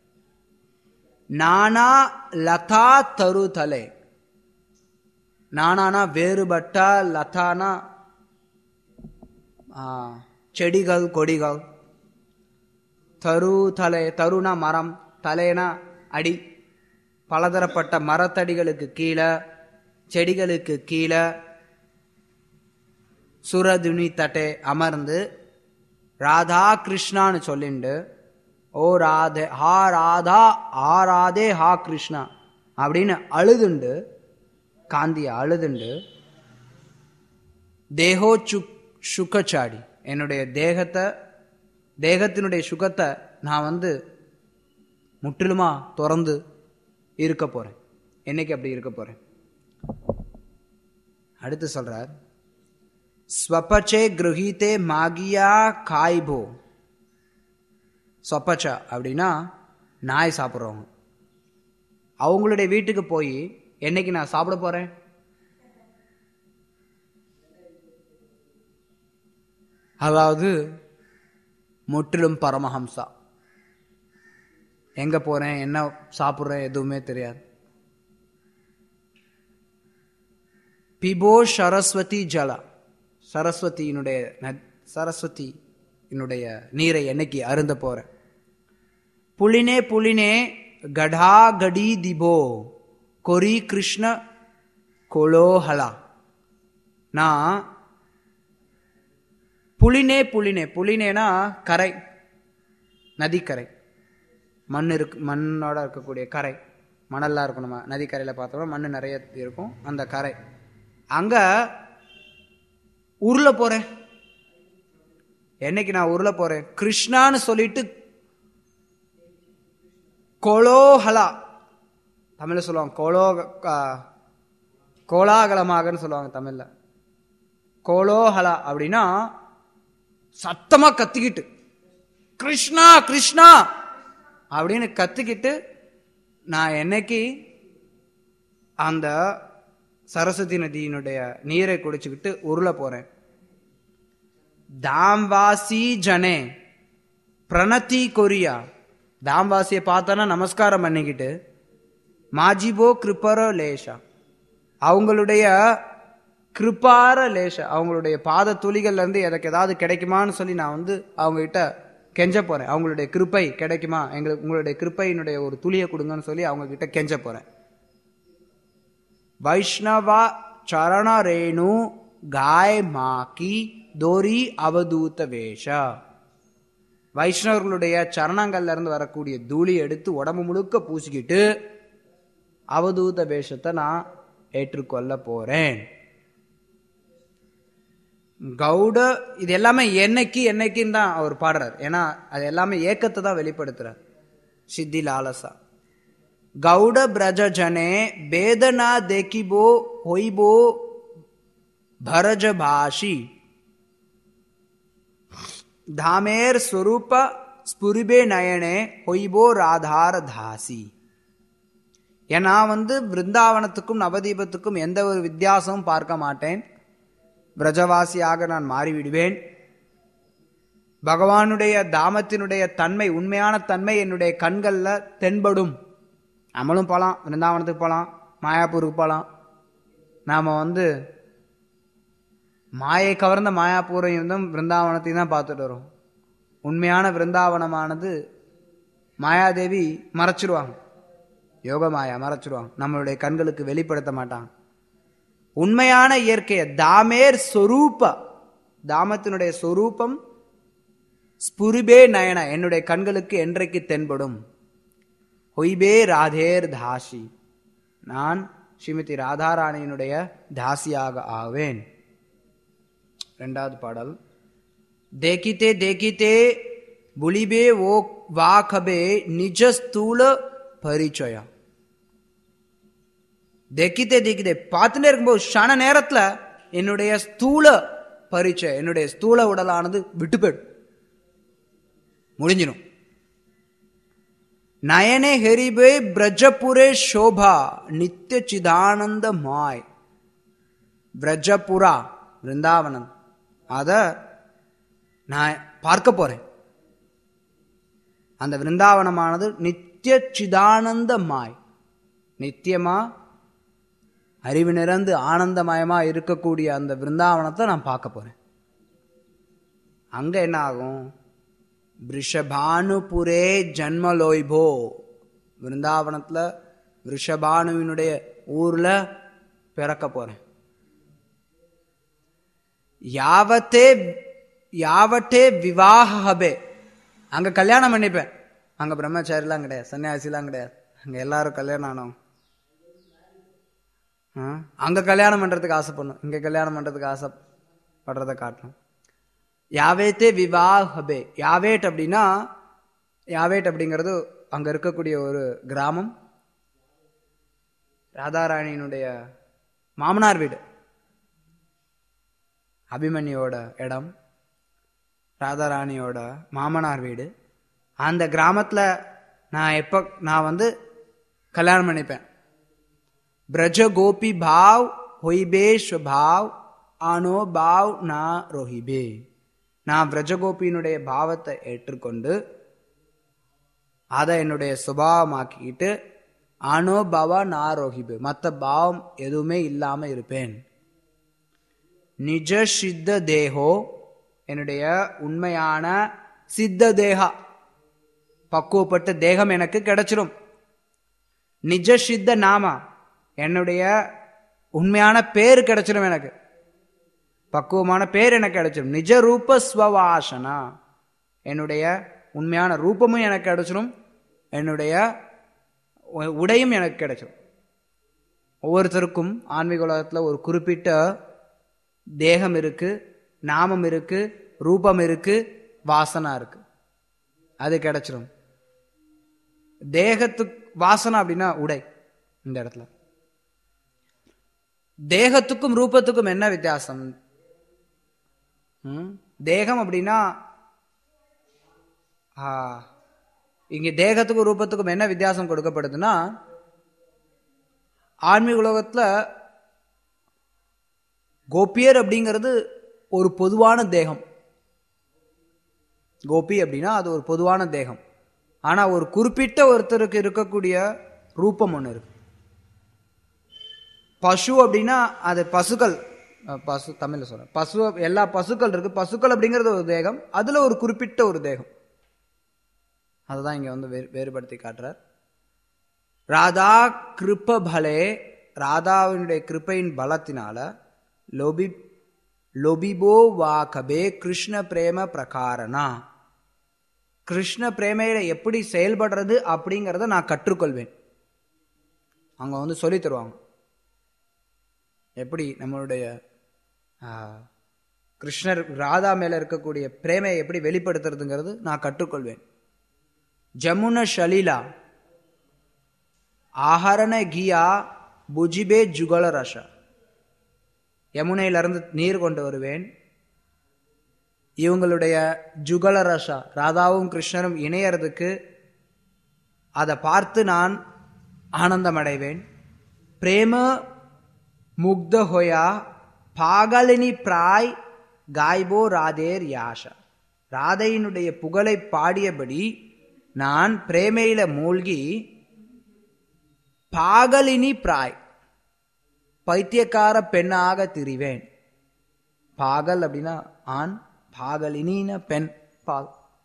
நானா லதா தருதலே நானானா வேறுபட்ட லதானா ஆ, செடிகள் கொடிகள் தரு தலை தருனா மரம் தலைனா அடி பலதரப்பட்ட மரத்தடிகளுக்கு கீழே செடிகளுக்கு கீழே சுரதுனி தட்டை அமர்ந்து ராதா கிருஷ்ணான்னு சொல்லிண்டு ஓ ராதே ஹா ராதா ஆ ராதே ஹா கிருஷ்ணா அப்படின்னு அழுதுண்டு காந்திய அழுதுண்டு தேகோ சுக் சுக்கச்சாடி என்னுடைய தேகத்தை தேகத்தினுடைய சுகத்தை நான் வந்து முற்றிலுமா திறந்து இருக்க போறேன் என்னைக்கு அப்படி இருக்க போறேன் அடுத்து சொல்றார் ஸ்வபச்சே கிரகித்தே மாகியா காய்போ ஸ்வப்பச்சா அப்படின்னா நாய் சாப்பிட்றவங்க அவங்களுடைய வீட்டுக்கு போய் என்னைக்கு நான் சாப்பிட போறேன் அதாவது முற்றிலும் பரமஹம்சா எங்க போறேன் என்ன சாப்பிட்றேன் எதுவுமே தெரியாது பிபோ சரஸ்வதி ஜலா சரஸ்வதியினுடைய நத்- சரஸ்வதியினுடைய நீரை என்னைக்கு அருந்த போறேன் புலினே புலினே கடா கடி திபோ கொரி கிருஷ்ண கொலோஹலா நான் புலினே புலினே புலினேனா கரை நதிக்கரை மண் இருக்கு மண்ணோட இருக்கக்கூடிய கரை மணல்லாம் இருக்கும் நம்ம நதிக்கரையில் பார்த்தோம்னா மண் நிறைய இருக்கும் அந்த கரை அங்க உருள போறேன் என்னைக்கு நான் உருள போறேன் கிருஷ்ணான்னு சொல்லிட்டு கொலோஹலா தமிழ்ல சொல்லுவாங்க கோலோ கோலாகலமாகன்னு சொல்லுவாங்க தமிழ்ல கோலோஹலா அப்படின்னா சத்தமா கத்திக்கிட்டு கிருஷ்ணா கிருஷ்ணா அப்படின்னு கத்திக்கிட்டு நான் என்னைக்கு அந்த சரஸ்வதி நதியினுடைய நீரை குடிச்சுக்கிட்டு உருள போறேன் தாம்வாசி ஜனே பிரணதி கொரியா தாம்வாசியை பார்த்தோன்னா நமஸ்காரம் பண்ணிக்கிட்டு மாஜிபோ கிருப்பர லேஷா அவங்களுடைய கிருப்பார லேஷ அவங்களுடைய பாத துளிகள்ல இருந்து எனக்கு ஏதாவது கிடைக்குமான்னு சொல்லி நான் வந்து அவங்க கிட்ட கெஞ்ச போறேன் அவங்களுடைய கிருப்பை கிடைக்குமா எங்களுக்கு உங்களுடைய கிருப்பையினுடைய ஒரு துளியை கொடுங்கன்னு சொல்லி அவங்க கிட்ட கெஞ்ச போறேன் வைஷ்ணவா சரண ரேணு காய் மாக்கி தோரி அவதூத வேஷ வைஷ்ணவர்களுடைய சரணங்கள்ல இருந்து வரக்கூடிய தூளி எடுத்து உடம்பு முழுக்க பூசிக்கிட்டு அவதூத வேஷத்தை நான் ஏற்றுக்கொள்ள போறேன் கௌட இது எல்லாமே என்னைக்கு என்னைக்குன்னு தான் அவர் பாடுறார் ஏன்னா அது எல்லாமே ஏக்கத்தை தான் வெளிப்படுத்துறார் சித்தி லாலசா ಗೌಡ ಬ್ರಜ ಜನೆ ಬೇದನಾ ದೇಕಿಬೋ ಹೊಯ್ಬೋ ಭರಜ ಭಾಷಿ ಧಾಮೇರ್ ಸ್ವರೂಪ ಸ್ಫುರಿಬೆ ನಯಣೆ ಹೊಯ್ಬೋ ராதார தாசி ஏன்னா வந்து பிருந்தாவனத்துக்கும் நவதீபத்துக்கும் எந்த ஒரு வித்தியாசமும் பார்க்க மாட்டேன் பிரஜவாசியாக நான் மாறிவிடுவேன் பகவானுடைய தாமத்தினுடைய தன்மை உண்மையான தன்மை என்னுடைய கண்கள்ல தென்படும் நம்மளும் போகலாம் விருந்தாவனத்துக்கு போகலாம் மாயாப்பூருக்கு போகலாம் நாம் வந்து மாயை கவர்ந்த மாயாப்பூரையும் தான் பிருந்தாவனத்தையும் தான் பார்த்துட்டு வரோம் உண்மையான பிருந்தாவனமானது மாயாதேவி மறைச்சிருவாங்க யோக மாயா மறைச்சிருவாங்க நம்மளுடைய கண்களுக்கு வெளிப்படுத்த மாட்டாங்க உண்மையான இயற்கையை தாமேர் சொரூப தாமத்தினுடைய சொரூபம் ஸ்புரிபே நயன என்னுடைய கண்களுக்கு என்றைக்கு தென்படும் ஹொய்பே ராதேர் தாசி நான் ஸ்ரீமதி ராதாராணியினுடைய தாசியாக ஆவேன் ரெண்டாவது பாடல் தேக்கித்தே தேக்கித்தே புலிபே ஓ வாகபே நிஜ ஸ்தூல பரிச்சயா தேக்கித்தே தேக்கித்தே பார்த்துட்டே இருக்கும்போது ஷன நேரத்துல என்னுடைய ஸ்தூல பரிச்சயம் என்னுடைய ஸ்தூல உடலானது விட்டு போயிடும் முடிஞ்சிடும் நயனே ஹெரிபே பிரஜபுரே சோபா நித்திய சிதானந்த மாய் பிரஜபுரா பிருந்தாவனம் அத நான் பார்க்க போறேன் அந்த விருந்தாவனமானது நித்திய சிதானந்த மாய் நித்தியமா அறிவு நிறந்து ஆனந்தமயமா இருக்கக்கூடிய அந்த விருந்தாவனத்தை நான் பார்க்க போறேன் அங்க என்ன ஆகும் ரிஷபானுபுரே ஜன்மலோய்போ விருந்தாவனத்தில் ரிஷபானுவினுடைய ஊர்ல பிறக்க போறேன் யாவத்தே யாவட்டே விவாக ஹபே அங்க கல்யாணம் பண்ணிப்பேன் அங்க பிரம்மச்சாரிலாம் கிடையாது சன்னியாசிலாம் கிடையாது அங்க எல்லாரும் கல்யாணம் ஆனவங்க ஆ? அங்க கல்யாணம் பண்றதுக்கு ஆசைப்படணும் இங்க கல்யாணம் பண்றதுக்கு ஆசைப்படுறத காட்டணும் யாவேத்தே விவாஹபே யாவேட் அப்படின்னா யாவேட் அப்படிங்கிறது அங்க இருக்கக்கூடிய ஒரு கிராமம் ராதாராணியினுடைய மாமனார் வீடு அபிமன்யோட இடம் ராதாராணியோட மாமனார் வீடு அந்த கிராமத்துல நான் எப்போ நான் வந்து கல்யாணம் பண்ணிப்பேன் பிரஜ கோபி பாவ் ஹொய்பே ஸ்வபாவ் ஆனோ பாவ் நா ரோஹிபே நான் பிரஜகோபியினுடைய பாவத்தை ஏற்றுக்கொண்டு அதை என்னுடைய சுபாவமாக்கிக்கிட்டு அனுபவ நாரோகிபு மற்ற பாவம் எதுவுமே இல்லாம இருப்பேன் நிஜ சித்த தேகோ என்னுடைய உண்மையான சித்த தேகா பக்குவப்பட்ட தேகம் எனக்கு கிடைச்சிரும் நிஜ சித்த நாமா என்னுடைய உண்மையான பேர் கிடைச்சிரும் எனக்கு பக்குவமான பேர் எனக்கு கிடைச்சிடும் நிஜ ரூப ஸ்வவாசனா என்னுடைய உண்மையான ரூபமும் எனக்கு கிடைச்சிடும் என்னுடைய உ- உடையும் எனக்கு கிடைச்சிடும் ஒவ்வொருத்தருக்கும் ஆன்மீக உலகத்தில் ஒரு குறிப்பிட்ட தேகம் இருக்கு நாமம் இருக்கு ரூபம் இருக்கு வாசனா இருக்கு அது கிடைச்சிடும் தேகத்துக்கு வாசனை அப்படின்னா உடை இந்த இடத்துல தேகத்துக்கும் ரூபத்துக்கும் என்ன வித்தியாசம் ம்? தேகம் அப்படின்னா ஆ, இங்க தேகத்துக்கும் ரூபத்துக்கும் என்ன வித்தியாசம் கொடுக்கப்படுதுன்னா ஆன்மீக உலகத்துல கோபியர் அப்படிங்கிறது ஒரு பொதுவான தேகம் கோபி அப்படின்னா அது ஒரு பொதுவான தேகம் ஆனா ஒரு குறிப்பிட்ட ஒருத்தருக்கு இருக்கக்கூடிய ரூபம் ஒன்று இருக்கு பசு அப்படின்னா அது பசுக்கள் அஹ், பசு தமிழ்ல சொல்றேன் பசு எல்லா பசுக்கள் இருக்கு பசுக்கள் அப்படிங்கிறது ஒரு தேகம் அதுல ஒரு குறிப்பிட்ட ஒரு தேகம் அதுதான் இங்க வந்து வேறு வேறுபடுத்தி காட்டுறார் ராதா கிருப்ப பலே ராதாவினுடைய கிருப்பையின் பலத்தினால லோபி லொபிபோ வா கபே கிருஷ்ண பிரேம பிரகாரணா கிருஷ்ண பிரேமையில எப்படி செயல்படுறது அப்படிங்கிறத நான் கற்றுக்கொள்வேன் அங்க வந்து சொல்லி தருவாங்க எப்படி நம்மளுடைய ஆ, கிருஷ்ணர் ராதா மேல இருக்கக்கூடிய பிரேமையை எப்படி வெளிப்படுத்துறதுங்கிறது நான் கற்றுக்கொள்வேன் ஜமுன ஷலீலா ஆஹரண கியா புஜிபே ஜுகல ரச யமுனையிலிருந்து நீர் கொண்டு வருவேன் இவங்களுடைய ஜுகல ரசா ராதாவும் கிருஷ்ணரும் இணையறதுக்கு அதை பார்த்து நான் ஆனந்தம் அடைவேன் பிரேம முக்த ஹோயா பாகலினி பிராய் காய்போ ராதேர் யாஷா ராதையினுடைய புகழை பாடியபடி நான் பிரேமையில மூழ்கி பாகலினி பிராய் பைத்தியக்கார பெண்ணாக திரிவேன் பாகல் அப்படின்னா ஆண் பாகலினின பெண் பால்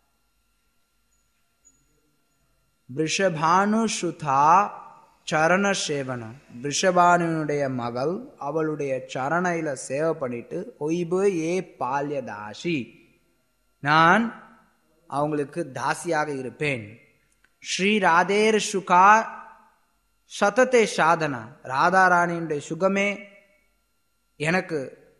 விஷபானு சுதா சரண சேவனம் விஷபானுடைய மகள் அவளுடைய சரணையில சேவை பண்ணிட்டு ஒய்பு ஏ பால்யதாசி நான் அவங்களுக்கு தாசியாக இருப்பேன் ஸ்ரீ ராதேர் சுகா சதத்தை சாதனா ராதாராணியுடைய சுகமே எனக்கு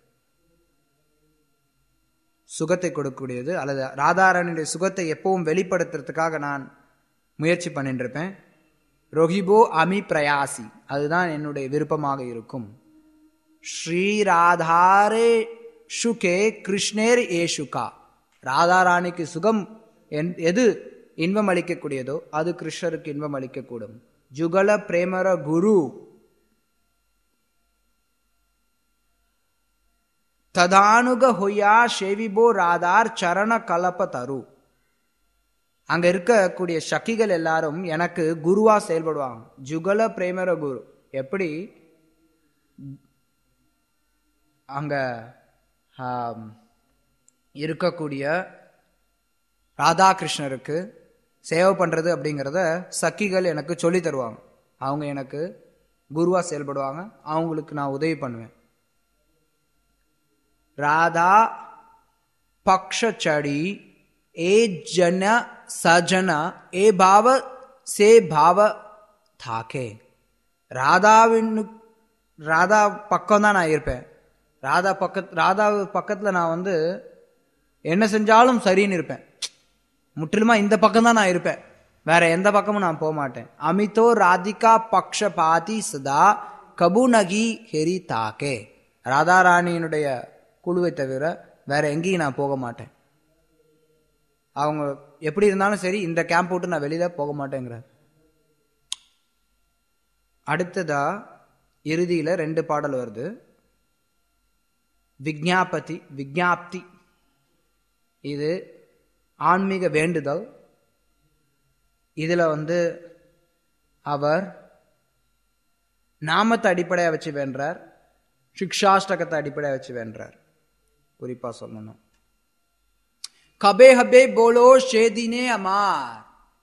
சுகத்தை கொடுக்கக்கூடியது அல்லது ராதாராணியுடைய சுகத்தை எப்பவும் வெளிப்படுத்துறதுக்காக நான் முயற்சி பண்ணிட்டு இருப்பேன் ரொஹிபோ அமி பிரயாசி அதுதான் என்னுடைய விருப்பமாக இருக்கும் ஸ்ரீ ராதாரே சுகே கிருஷ்ணேர் ஏ சுகா ராதாராணிக்கு சுகம் என்- எது இன்பம் அளிக்கக்கூடியதோ அது கிருஷ்ணருக்கு இன்பம் அளிக்கக்கூடும் ஜுகல பிரேமர குரு ததானுக ஹொய்யா ஷேவிபோ ராதார் சரண கலப்ப தரு அங்க இருக்கக்கூடிய சக்கிகள் எல்லாரும் எனக்கு குருவா செயல்படுவாங்க ஜுகல பிரேமர குரு எப்படி அங்க ஆம், இருக்கக்கூடிய ராதாகிருஷ்ணருக்கு சேவை பண்றது அப்படிங்கிறத சக்கிகள் எனக்கு சொல்லி தருவாங்க அவங்க எனக்கு குருவா செயல்படுவாங்க அவங்களுக்கு நான் உதவி பண்ணுவேன் राधा पक्ष चढ़ी ए जन सजन ए भाव से भाव தாக்கே ராதாவின் ராதா பக்கம் தான் நான் இருப்பேன் ராதா பக்கத் ராதா பக்கத்தில் நான் வந்து என்ன செஞ்சாலும் சரின்னு இருப்பேன் முற்றிலுமா இந்த பக்கம் தான் நான் இருப்பேன் வேற எந்த பக்கமும் நான் போக மாட்டேன் அமிதோ ராதிகா பக்ஷ பாதி சதா கபுநகி ஹெரி தாக்கே ராதாராணியினுடைய குழுவை தவிர வேற எங்கேயும் நான் போக மாட்டேன் அவங்க எப்படி இருந்தாலும் சரி இந்த கேம்ப் விட்டு நான் வெளியில போக மாட்டேங்கிறார் அடுத்ததா இறுதியில ரெண்டு பாடல் வருது விக்ஞாபதி விக்ஞாப்தி இது ஆன்மீக வேண்டுதல் இதுல வந்து அவர் நாமத்தை அடிப்படையா வச்சு வேண்டார் சிக்ஷாஷ்டகத்தை அடிப்படையா வச்சு வேண்டார் குறிப்பா சொல்லணும் கபே ஹபே போலோ ஷேதினே அமார்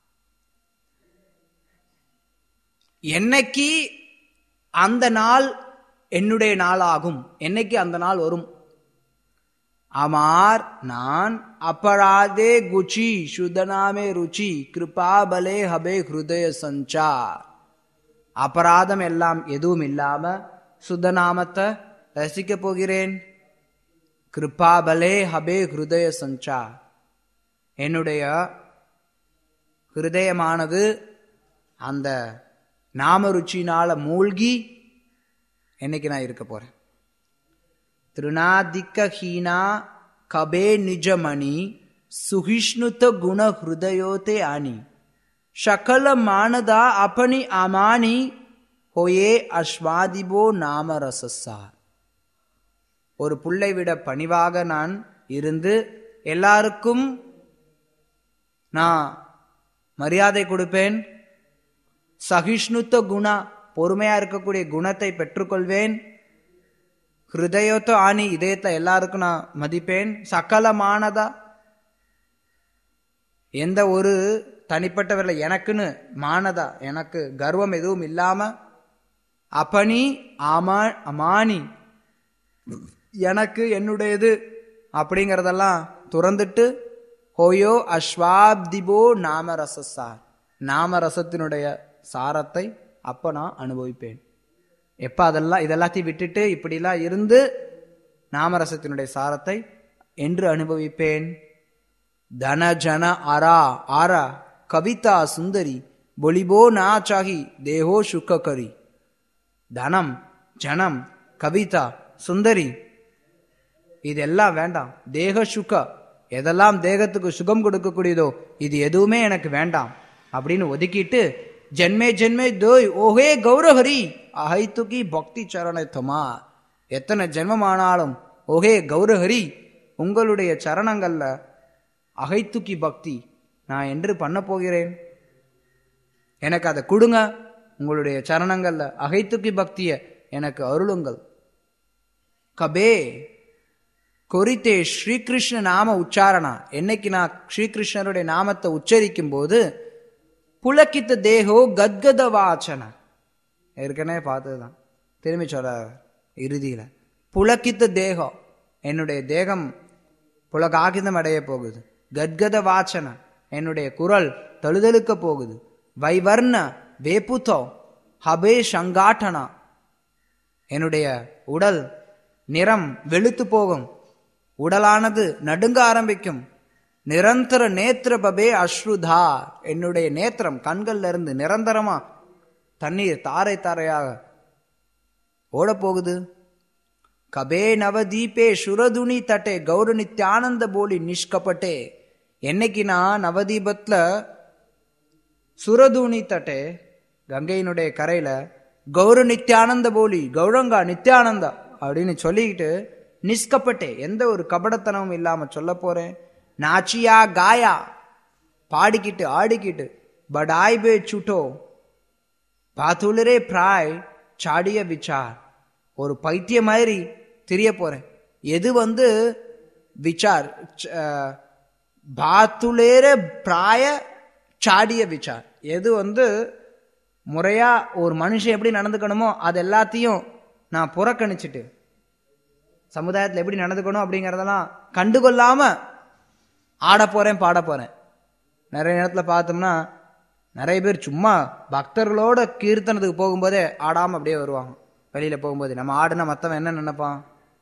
என்னைக்கு அந்த நாள் என்னுடைய நாளாகும் என்னைக்கு அந்த நாள் வரும் அமார் நான் அபராதே குச்சி சுதனாமே ருச்சி கிருபாபலே ஹபே ஹிருதய சஞ்சார் அபராதம் எல்லாம் எதுவும் இல்லாம சுதநாமத்தை ரசிக்க போகிறேன் கிருபாபலே ஹபே ஹிருதய சஞ்சார் என்னுடைய ஹிருதயமானது அந்த நாம ருச்சினால மூழ்கி என்னைக்கு நான் இருக்க போறேன் திருநாதிக்க ஹீனா கபே நிஜமணி சுகிஷ்ணுத குண ஹிருதயோதே ஆனி சகல மானதா அப்பனி அமானி ஹோயே அஸ்வாதிபோ நாம ரசசார் ஒரு புள்ளை விட பணிவாக நான் இருந்து எல்லாருக்கும் நான் மரியாதை கொடுப்பேன் சகிஷ்ணுத்த குணா பொறுமையா இருக்கக்கூடிய குணத்தை பெற்றுக்கொள்வேன் ஹிருதயத்தோ ஆணி இதயத்தை எல்லாருக்கும் நான் மதிப்பேன் சகலமானதா எந்த ஒரு தனிப்பட்டவரில் எனக்குன்னு மானதா எனக்கு கர்வம் எதுவும் இல்லாம அப்பனி ஆமா அமானி எனக்கு என்னுடையது அப்படிங்கிறதெல்லாம் துறந்துட்டு ஹோயோ அஸ்வாப்திபோ நாமரசார் நாமரசத்தினுடைய சாரத்தை அப்ப நான் அனுபவிப்பேன் எப்ப அதெல்லாம் இதெல்லாத்தையும் விட்டுட்டு இப்படிலாம் இருந்து நாமரசத்தினுடைய சாரத்தை என்று அனுபவிப்பேன் தன ஜன அரா ஆரா கவிதா சுந்தரி பொலிபோ நா சாகி தேஹோ சுக்கரி தனம் ஜனம் கவிதா சுந்தரி இதெல்லாம் வேண்டாம் தேக சுக எதெல்லாம் தேகத்துக்கு சுகம் கொடுக்கக்கூடியதோ இது எதுவுமே எனக்கு வேண்டாம் அப்படின்னு ஒதுக்கிட்டு ஜென்மே ஜென்மே தோய் ஓஹே கௌரஹரி அஹைத்துகி பக்தி சரணை தொமா எத்தனை ஜென்மமானாலும் ஓஹே கௌரஹரி உங்களுடைய சரணங்கள்ல அகைத்துக்கி பக்தி நான் என்று பண்ண போகிறேன் எனக்கு அதை கொடுங்க உங்களுடைய சரணங்கள்ல அகைத்துக்கி பக்திய எனக்கு அருளுங்கள் கபே கொரித்தே ஸ்ரீகிருஷ்ண நாம உச்சாரணா என்னைக்கு நான் ஸ்ரீகிருஷ்ணருடைய நாமத்தை உச்சரிக்கும் போது புலக்கித்த தேகோ கத்கத வாச்சன ஏற்கனவே பார்த்ததுதான் திரும்பி சொல்ற இறுதியில புலக்கித்த தேகம் என்னுடைய தேகம் புலகாகிதம் அடைய போகுது கத்கத வாச்சன என்னுடைய குரல் தழுதழுக்க போகுது வைவர்ண வேப்புத்தோ ஹபே சங்காட்டனா என்னுடைய உடல் நிறம் வெளுத்து போகும் உடலானது நடுங்க ஆரம்பிக்கும் நிரந்தர நேத்திர பபே அஸ்ருதா என்னுடைய நேத்திரம் கண்கள்ல இருந்து நிரந்தரமா தண்ணீர் தாரை தாரையாக ஓடப்போகுது கபே நவதீபே சுரதுனி தட்டே கௌர நித்யானந்த போலி நிஷ்கப்பட்டே என்னைக்கு நான் நவதீபத்துல சுரதுணி தட்டே கங்கையினுடைய கரையில கௌர நித்யானந்த போலி கௌரங்கா நித்யானந்தா அப்படின்னு சொல்லிக்கிட்டு நிஷ்கப்பட்டே எந்த ஒரு கபடத்தனமும் இல்லாம சொல்ல போறேன் நாச்சியா காயா பாடிக்கிட்டு ஆடிக்கிட்டு படாய் பே சுட்டோ பாத்துலரே பிராய் சாடிய விசார் ஒரு பைத்திய மாதிரி தெரிய போறேன் எது வந்து விசார் பாத்துலேர பிராய சாடிய விசார் எது வந்து முறையா ஒரு மனுஷன் எப்படி நடந்துக்கணுமோ அது எல்லாத்தையும் நான் புறக்கணிச்சிட்டு சமுதாயத்தில் எப்படி நடந்துக்கணும் அப்படிங்கிறதெல்லாம் கண்டுகொள்ளாம ஆட போறேன் பாட போறேன் நிறைய நேரத்தில் பார்த்தோம்னா நிறைய பேர் சும்மா பக்தர்களோட கீர்த்தனத்துக்கு போகும்போதே ஆடாம அப்படியே வருவாங்க வெளியில போகும்போது நம்ம ஆடுனா மற்றவன் என்ன நினைப்பான்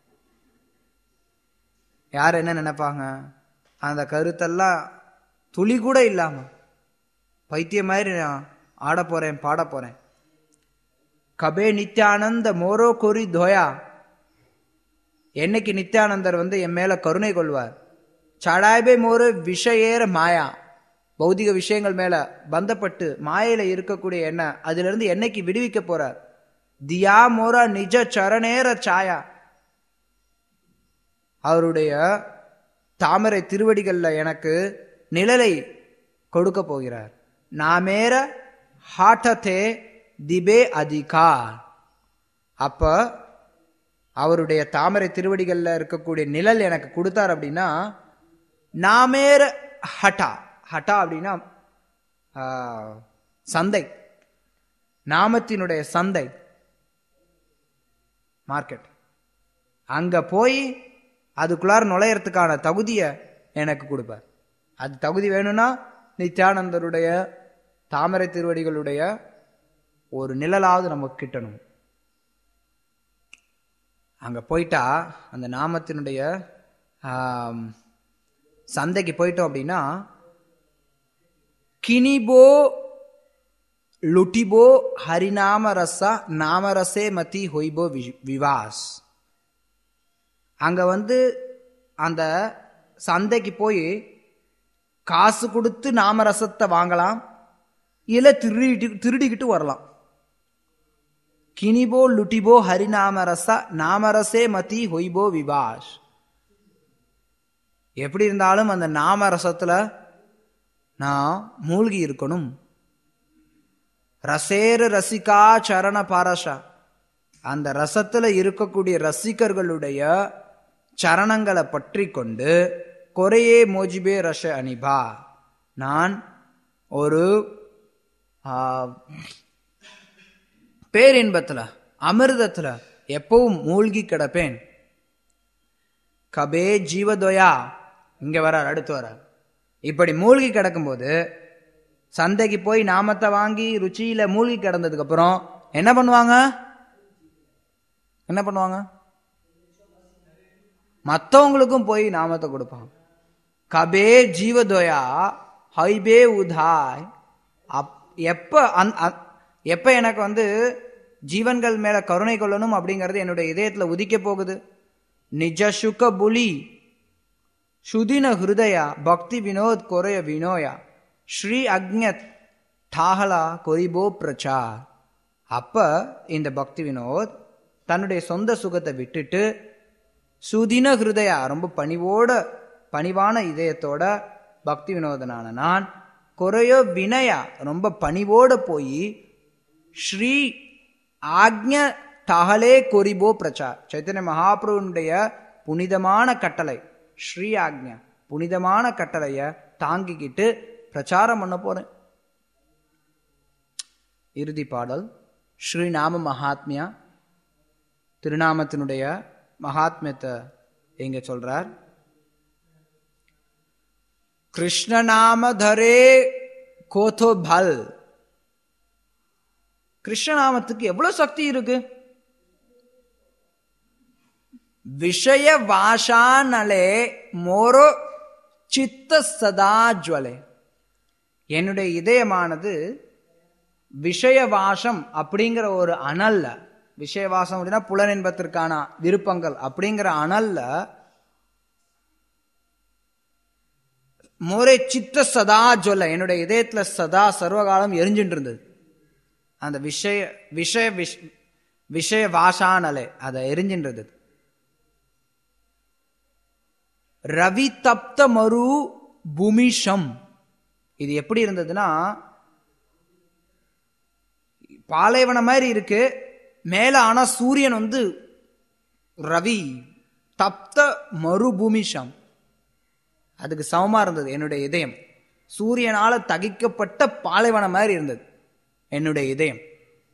யார் என்ன நினைப்பாங்க அந்த கருத்தெல்லாம் துளி கூட இல்லாம பைத்திய மாதிரி நான் ஆட போறேன் பாட போறேன் கபே நித்யானந்த மோரோ கொரி தோயா என்னைக்கு நித்யானந்தர் வந்து என் மேல கருணை கொள்வார் சடாய்பே மோரு விஷயேற மாயா பௌதிக விஷயங்கள் மேல பந்தப்பட்டு மாயையில இருக்கக்கூடிய என்ன அதுல இருந்து என்னைக்கு விடுவிக்க போறார் தியா மோரா நிஜ சரணேர சாயா அவருடைய தாமரை திருவடிகள்ல எனக்கு நிழலை கொடுக்க போகிறார் நாமேர ஹாட்டத்தே திபே அதிகா அப்ப அவருடைய தாமரை திருவடிகள்ல இருக்கக்கூடிய நிழல் எனக்கு கொடுத்தார் அப்படின்னா நாமேர ஹட்டா ஹட்டா அப்படின்னா சந்தை நாமத்தினுடைய சந்தை மார்க்கெட் அங்க போய் அதுக்குள்ளார நுழையறதுக்கான தகுதியை எனக்கு கொடுப்பார் அது தகுதி வேணும்னா நித்யானந்தருடைய தாமரை திருவடிகளுடைய ஒரு நிழலாவது நமக்கு கிட்டணும் அங்க போயிட்டா அந்த நாமத்தினுடைய சந்தைக்கு போயிட்டோம் அப்படின்னா கினிபோ லுட்டிபோ ஹரிநாம ரசா நாமரசே மதி ஹொய்போ விவாஸ் அங்க வந்து அந்த சந்தைக்கு போய் காசு கொடுத்து நாமரசத்தை வாங்கலாம் இல்ல திருடி திருடிக்கிட்டு வரலாம் கினிபோ லுட்டிபோ ஹரிநாமரச நாமரசே மதி ஹொய்போ விவாஸ் எப்படி இருந்தாலும் அந்த நாமரசத்துல நான் மூழ்கி இருக்கணும் ரசேர ரசிகா சரண பாரஷா அந்த ரசத்துல இருக்கக்கூடிய ரசிகர்களுடைய சரணங்களை பற்றி கொண்டு கொரையே மோஜிபே ரஷ அனிபா நான் ஒரு ஆ, பேரின்பத்துல அமிர்தத்துல எப்பவும் மூழ்கி கிடப்பேன் கபே ஜீவதொயா இங்க வரார் அடுத்து வரார் இப்படி மூழ்கி கிடக்கும்போது சந்தைக்கு போய் நாமத்தை வாங்கி ருச்சியில மூழ்கி கிடந்ததுக்கு அப்புறம் என்ன பண்ணுவாங்க என்ன பண்ணுவாங்க மற்றவங்களுக்கும் போய் நாமத்தை கொடுப்பாங்க கபே ஜீவதொயா ஹைபே உதாய் அப் எப்ப அந் அ- எப்ப எனக்கு வந்து ஜீவன்கள் மேல கருணை கொள்ளணும் அப்படிங்கிறது என்னுடைய இதயத்துல உதிக்க போகுது நிஜ சுக புலி சுதின ஹிருதய பக்தி வினோத் கொரைய வினோயா ஸ்ரீ அக்ஞத் டாஹலா கொரிபோ பிரச்சார் அப்ப இந்த பக்தி வினோத் தன்னுடைய சொந்த சுகத்தை விட்டுட்டு சுதின ஹிருதயா ரொம்ப பணிவோட பணிவான இதயத்தோட பக்தி வினோதனான நான் குறையோ வினயா ரொம்ப பணிவோட போய் ஸ்ரீ ஆக்ஞ டஹலே கொரிபோ பிரச்சார் சைத்தன்ய மகாபிரபுனுடைய புனிதமான கட்டளை ஸ்ரீ ஆக்ஞா புனிதமான கட்டளைய தாங்கிக்கிட்டு பிரச்சாரம் பண்ண போறேன் இறுதி பாடல் ஸ்ரீநாம மகாத்மியா திருநாமத்தினுடைய மகாத்மியத்தை எங்க சொல்றார் கிருஷ்ண நாம தரே கோதோ பல் கிருஷ்ணநாமத்துக்கு எவ்வளவு சக்தி இருக்கு விஷய வாஷானலே மோரோ சித்த சதா ஜுவலே என்னுடைய இதயமானது விஷயவாசம் அப்படிங்கிற ஒரு அனல்ல விஷயவாசம் அப்படின்னா புலனின்பத்திற்கான விருப்பங்கள் அப்படிங்கிற அனல்ல மோரே சித்த சதா ஜொல்ல என்னுடைய இதயத்துல சதா சர்வகாலம் எரிஞ்சுட்டு இருந்தது அந்த விஷய விஷய விஷ விஷய வாசானலை அதை எரிஞ்சின்றது ரவி தப்த மரு பூமிஷம் இது எப்படி இருந்ததுன்னா பாலைவனம் மாதிரி இருக்கு மேல ஆனா சூரியன் வந்து ரவி தப்த மறுபூமிஷம் அதுக்கு சமமா இருந்தது என்னுடைய இதயம் சூரியனால தகிக்கப்பட்ட பாலைவனம் மாதிரி இருந்தது என்னுடைய இதயம்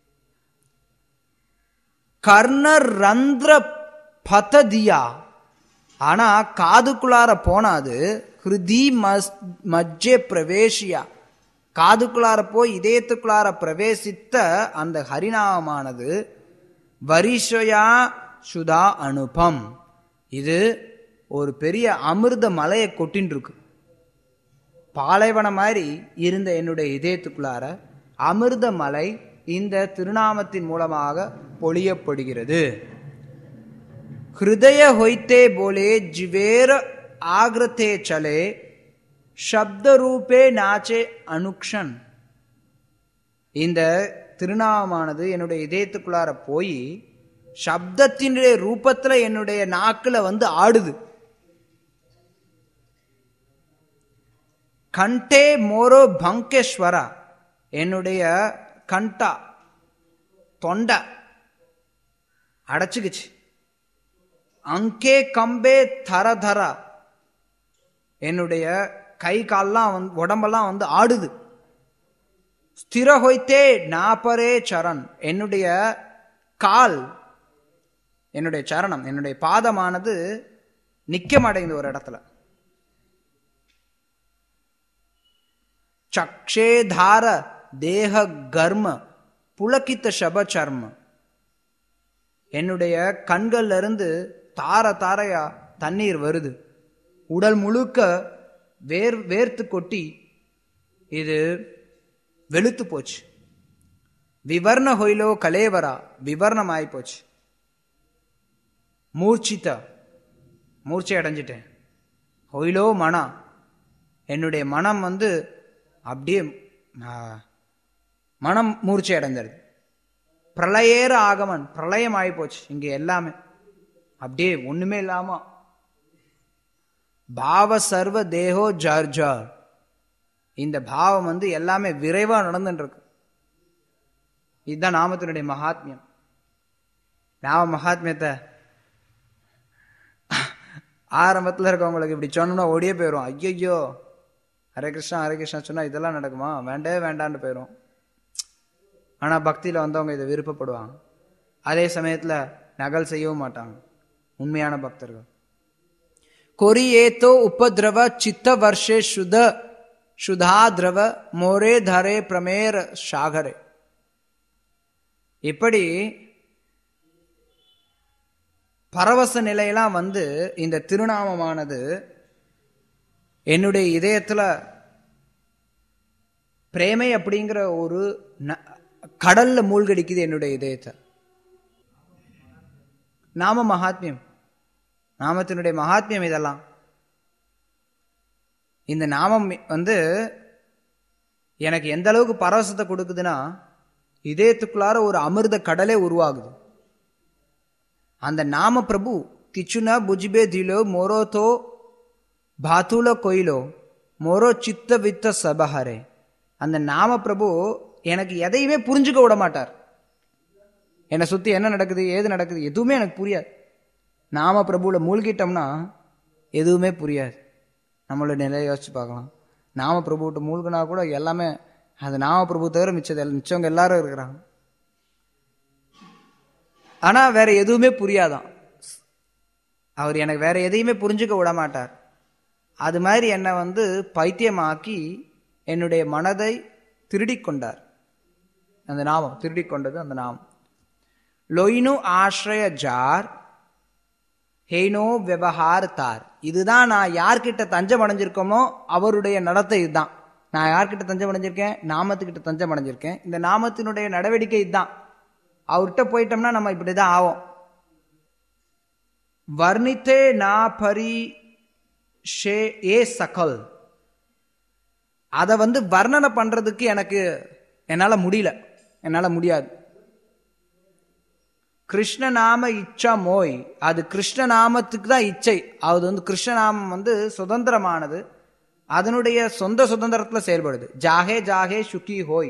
கர்ணர் ரந்திர பததியா ஆனா காதுக்குள்ளார போனாது ஹிருதி மஸ் மஜ்ஜே பிரவேசியா காதுக்குள்ளார போய் இதயத்துக்குள்ளார பிரவேசித்த அந்த ஹரிநாமமானது வரிஷயா சுதா அனுபம் இது ஒரு பெரிய அமிர்த மலையை கொட்டின்னு இருக்கு பாலைவனம் மாதிரி இருந்த என்னுடைய இதயத்துக்குள்ளார அமிர்த மலை இந்த திருநாமத்தின் மூலமாக பொழியப்படுகிறது ஹிருதய ஹொய்த்தே போலே ஜிவேர ஆக்ரத்தே சலே சப்த ரூபே நாச்சே அனுக்ஷன் இந்த திருநாமமானது என்னுடைய இதயத்துக்குள்ளார போய் சப்தத்தினுடைய ரூபத்துல என்னுடைய நாக்குல வந்து ஆடுது கண்டே மோரோ பங்கேஸ்வரா என்னுடைய கண்டா தொண்டை அடைச்சுக்குச்சு அங்கே கம்பே தர தர என்னுடைய கை கால்லாம் வந்து உடம்பெல்லாம் வந்து ஆடுது ஸ்திர ஹொய்த்தே நாபரே சரண் என்னுடைய கால் என்னுடைய சரணம் என்னுடைய பாதமானது நிக்கமடைந்து ஒரு இடத்துல சக்ஷே தார தேக கர்ம புலக்கித்த சப சர்ம என்னுடைய கண்கள்ல இருந்து தார தாரையா தண்ணீர் வருது உடல் முழுக்க வேர் வேர்த்து கொட்டி இது வெளுத்து போச்சு விவர்ண ஹொயிலோ கலேவரா விவர்ணம் ஆகி போச்சு மூர்ச்சித்த மூர்ச்சை அடைஞ்சிட்டேன் ஹொயிலோ மனா என்னுடைய மனம் வந்து அப்படியே ஆ, மனம் மூர்ச்சை அடைஞ்சிருது பிரளயேற ஆகமன் பிரளயம் ஆகி போச்சு இங்க எல்லாமே அப்படியே ஒண்ணுமே இல்லாம பாவ சர்வ தேகோ ஜார் ஜார் இந்த பாவம் வந்து எல்லாமே விரைவா நடந்துட்டு இருக்கு இதுதான் நாமத்தினுடைய மகாத்மியம் நாம மகாத்மியத்தை ஆரம்பத்தில் இருக்கவங்களுக்கு இப்படி சொன்னோம்னா ஓடியே போயிடும் ஐயோ ஹரே கிருஷ்ணா ஹரே கிருஷ்ணா சொன்னா இதெல்லாம் நடக்குமா வேண்டவே வேண்டான்னு போயிடும் ஆனா பக்தியில வந்தவங்க இதை விருப்பப்படுவாங்க அதே சமயத்துல நகல் செய்யவும் மாட்டாங்க உண்மையான பக்தர்கள் கொரியேத்தோ உபதிரவ சித்த வர்ஷே சுத சுதா திரவ மோரே தரே பிரமேர சாகரே இப்படி பரவச நிலையெல்லாம் வந்து இந்த திருநாமமானது என்னுடைய இதயத்துல பிரேமை அப்படிங்கிற ஒரு ந- கடல்ல மூழ்கடிக்குது என்னுடைய இதயத்தை நாம மகாத்மியம் நாமத்தினுடைய மகாத்மியம் இதெல்லாம் இந்த நாமம் வந்து எனக்கு எந்த அளவுக்கு பரவசத்தை கொடுக்குதுன்னா இதயத்துக்குள்ளார ஒரு அமிர்த கடலே உருவாகுது அந்த நாம பிரபு கிச்சுனா புஜ்பே திலோ மோரோ தோ பாத்துல கொயிலோ மோரோ சித்த வித்த சபஹரே அந்த நாம பிரபு எனக்கு எதையுமே புரிஞ்சுக்க விட மாட்டார் என்னை சுத்தி என்ன நடக்குது ஏது நடக்குது எதுவுமே எனக்கு புரியாது நாம பிரபுவில் மூழ்கிட்டோம்னா எதுவுமே புரியாது நம்மளோட நிலையை யோசிச்சு பார்க்கலாம் நாம பிரபுவிட்ட மூழ்கினா கூட எல்லாமே அது நாம பிரபு தவிர மிச்சது எல்லாம் மிச்சவங்க எல்லாரும் இருக்கிறாங்க ஆனா வேற எதுவுமே புரியாதான் அவர் எனக்கு வேற எதையுமே புரிஞ்சுக்க விட மாட்டார் அது மாதிரி என்னை வந்து பைத்தியமாக்கி என்னுடைய மனதை திருடிக் கொண்டார் அந்த நாமம் திருடிக் கொண்டது அந்த நாமம் லொயினு ஆශ්‍රய ஜார் ஹெய்னோ விவகார் தார் இதுதான் நான் யார்கிட்ட தஞ்சம் அடைஞ்சிருக்கோமோ அவருடைய நடத்தை இதுதான் நான் யார்கிட்ட தஞ்சம் அடைஞ்சிருக்கேன் நாமத்துக்கிட்ட தஞ்சம் அடைஞ்சிருக்கேன் இந்த நாமத்தினுடைய நடவடிக்கை இதுதான் அவர்கிட்ட போயிட்டோம்னா நம்ம இப்படிதான் ஆவோம் வர்ணித்தே நா பரி ஷே ஏ சகல் அதை வந்து வர்ணனை பண்றதுக்கு எனக்கு என்னால முடியல என்னால முடியாது கிருஷ்ணநாம இச்சா மோய் அது கிருஷ்ணநாமத்துக்கு தான் இச்சை அது வந்து கிருஷ்ணநாமம் வந்து சுதந்திரமானது அதனுடைய சொந்த சுதந்திரத்துல செயல்படுது ஜாகே ஜாகே சுகி ஹோய்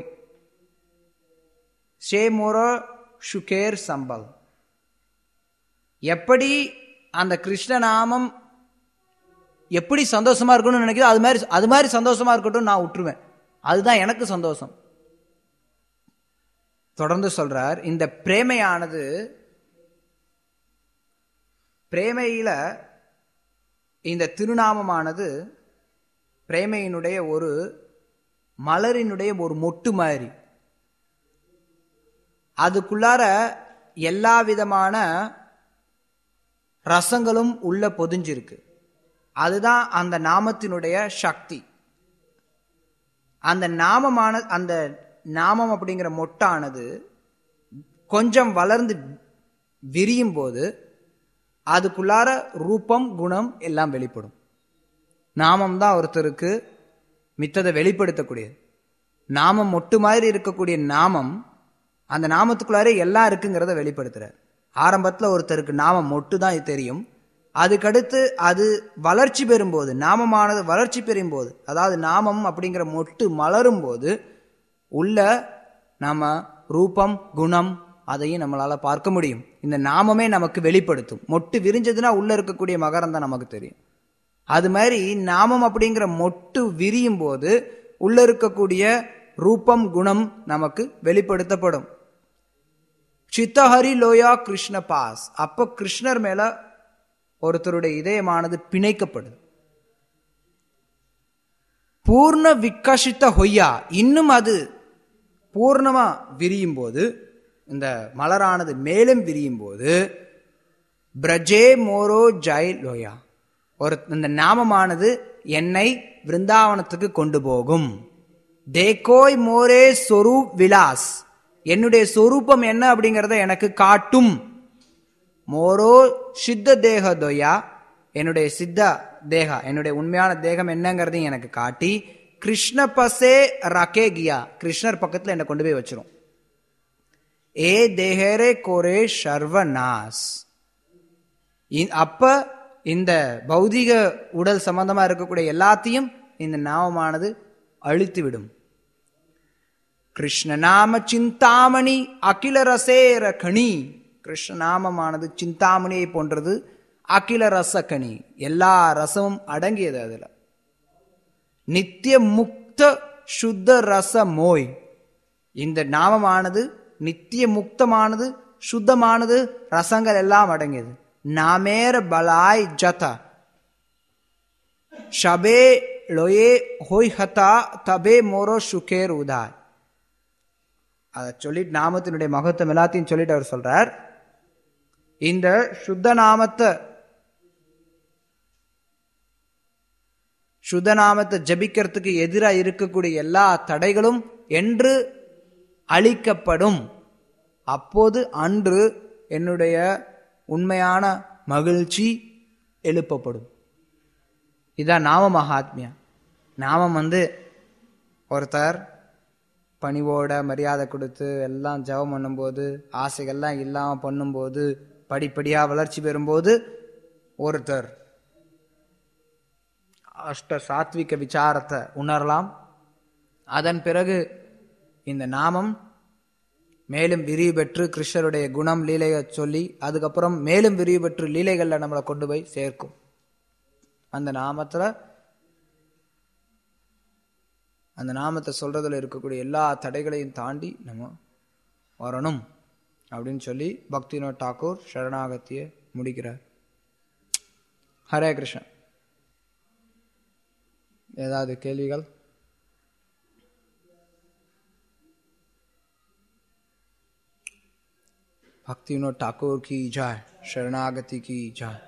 ஷே மோரோ சுகேர் சம்பல் எப்படி அந்த கிருஷ்ணநாமம் எப்படி சந்தோஷமா இருக்கணும்னு நினைக்கிறோம் அது மாதிரி அது மாதிரி சந்தோஷமா இருக்கட்டும் நான் விட்டுருவேன் அதுதான் எனக்கு சந்தோஷம் தொடர்ந்து சொல்றார் இந்த பிரேமையானது பிரேமையில இந்த திருநாமமானது பிரேமையினுடைய ஒரு மலரினுடைய ஒரு மொட்டு மாதிரி அதுக்குள்ளார எல்லா விதமான ரசங்களும் உள்ள பொதிஞ்சிருக்கு அதுதான் அந்த நாமத்தினுடைய சக்தி அந்த நாமமான அந்த நாமம் அப்படிங்கிற மொட்டானது கொஞ்சம் வளர்ந்து விரியும் போது அதுக்குள்ளார ரூபம் குணம் எல்லாம் வெளிப்படும் நாமம் தான் ஒருத்தருக்கு மித்ததை வெளிப்படுத்தக்கூடியது நாமம் மொட்டு மாதிரி இருக்கக்கூடிய நாமம் அந்த நாமத்துக்குள்ளாரே எல்லாம் இருக்குங்கிறத வெளிப்படுத்துறார் ஆரம்பத்தில் ஒருத்தருக்கு நாமம் மொட்டு தான் தெரியும் அதுக்கடுத்து அது வளர்ச்சி பெறும்போது நாமமானது வளர்ச்சி பெறும் போது அதாவது நாமம் அப்படிங்கிற மொட்டு மலரும் போது உள்ள நாம ரூபம் குணம் அதையும் நம்மளால பார்க்க முடியும் இந்த நாமமே நமக்கு வெளிப்படுத்தும் மொட்டு விரிஞ்சதுன்னா உள்ள இருக்கக்கூடிய மகரம் தான் நமக்கு தெரியும் அது மாதிரி நாமம் அப்படிங்கிற மொட்டு விரியும் போது உள்ள இருக்கக்கூடிய ரூபம் குணம் நமக்கு வெளிப்படுத்தப்படும் சித்தஹரி லோயா கிருஷ்ண பாஸ் அப்ப கிருஷ்ணர் மேல ஒருத்தருடைய இதயமானது பிணைக்கப்படுது பூர்ண விக்கசித்த ஹொய்யா இன்னும் அது பூர்ணமா விரியும் போது இந்த மலரானது மேலும் விரியும் போது பிரஜே மோரோ ஜெய் லோயா ஒரு இந்த நாமமானது என்னை விருந்தாவனத்துக்கு கொண்டு போகும் தேக்கோய் மோரே சொரூப் விலாஸ் என்னுடைய சொரூபம் என்ன அப்படிங்கறத எனக்கு காட்டும் மோரோ சித்த தேக தொயா என்னுடைய சித்த தேகா என்னுடைய உண்மையான தேகம் என்னங்கிறதையும் எனக்கு காட்டி கிருஷ்ண பசே ரகே கியா கிருஷ்ணர் பக்கத்துல என்னை கொண்டு போய் வச்சிரும் ஏ தேகரே கோரே சர்வநாஸ் இ- அப்ப இந்த பௌதிக உடல் சம்பந்தமா இருக்கக்கூடிய எல்லாத்தையும் இந்த நாமமானது அழித்து விடும் கிருஷ்ணநாம சிந்தாமணி அகில ரசேர கணி கிருஷ்ணநாமமானது சிந்தாமணியை போன்றது அகில ரசகணி எல்லா ரசமும் அடங்கியது அதுல நித்திய முக்த சுத்த ரச மோய் இந்த நாமமானது நித்திய முக்தமானது சுத்தமானது ரசங்கள் எல்லாம் அடங்கியது நாமேர பலாய் ஜதா ஷபே லொயே ஹொய் ஹதா தபே மோரோ சுகேர் உதாய் அதை சொல்லிட்டு நாமத்தினுடைய மகத்துவம் எல்லாத்தையும் சொல்லிட்டு அவர் சொல்றார் இந்த சுத்த நாமத்தை சுத்த நாமத்தை ஜபிக்கிறதுக்கு எதிராக இருக்கக்கூடிய எல்லா தடைகளும் என்று அழிக்கப்படும் அப்போது அன்று என்னுடைய உண்மையான மகிழ்ச்சி எழுப்பப்படும் இதான் நாம மகாத்மியா நாமம் வந்து ஒருத்தர் பணிவோட மரியாதை கொடுத்து எல்லாம் ஜெபம் பண்ணும்போது ஆசைகள்லாம் இல்லாமல் பண்ணும்போது படிப்படியாக வளர்ச்சி பெறும்போது ஒருத்தர் அஷ்ட சாத்விக விசாரத்தை உணரலாம் அதன் பிறகு இந்த நாமம் மேலும் விரிவு பெற்று கிருஷ்ணருடைய குணம் லீலையை சொல்லி அதுக்கப்புறம் மேலும் விரிவு பெற்று லீலைகளில் நம்மளை கொண்டு போய் சேர்க்கும் அந்த நாமத்துல அந்த நாமத்தை சொல்றதுல இருக்கக்கூடிய எல்லா தடைகளையும் தாண்டி நம்ம வரணும் அப்படின்னு சொல்லி பக்திநாத் டாக்கூர் சரணாகத்திய முடிக்கிறார் ஹரே கிருஷ்ணன் ஏதாவது கேள்விகள் भक्ति विनोद ठाकुर की जय शरणागति की जय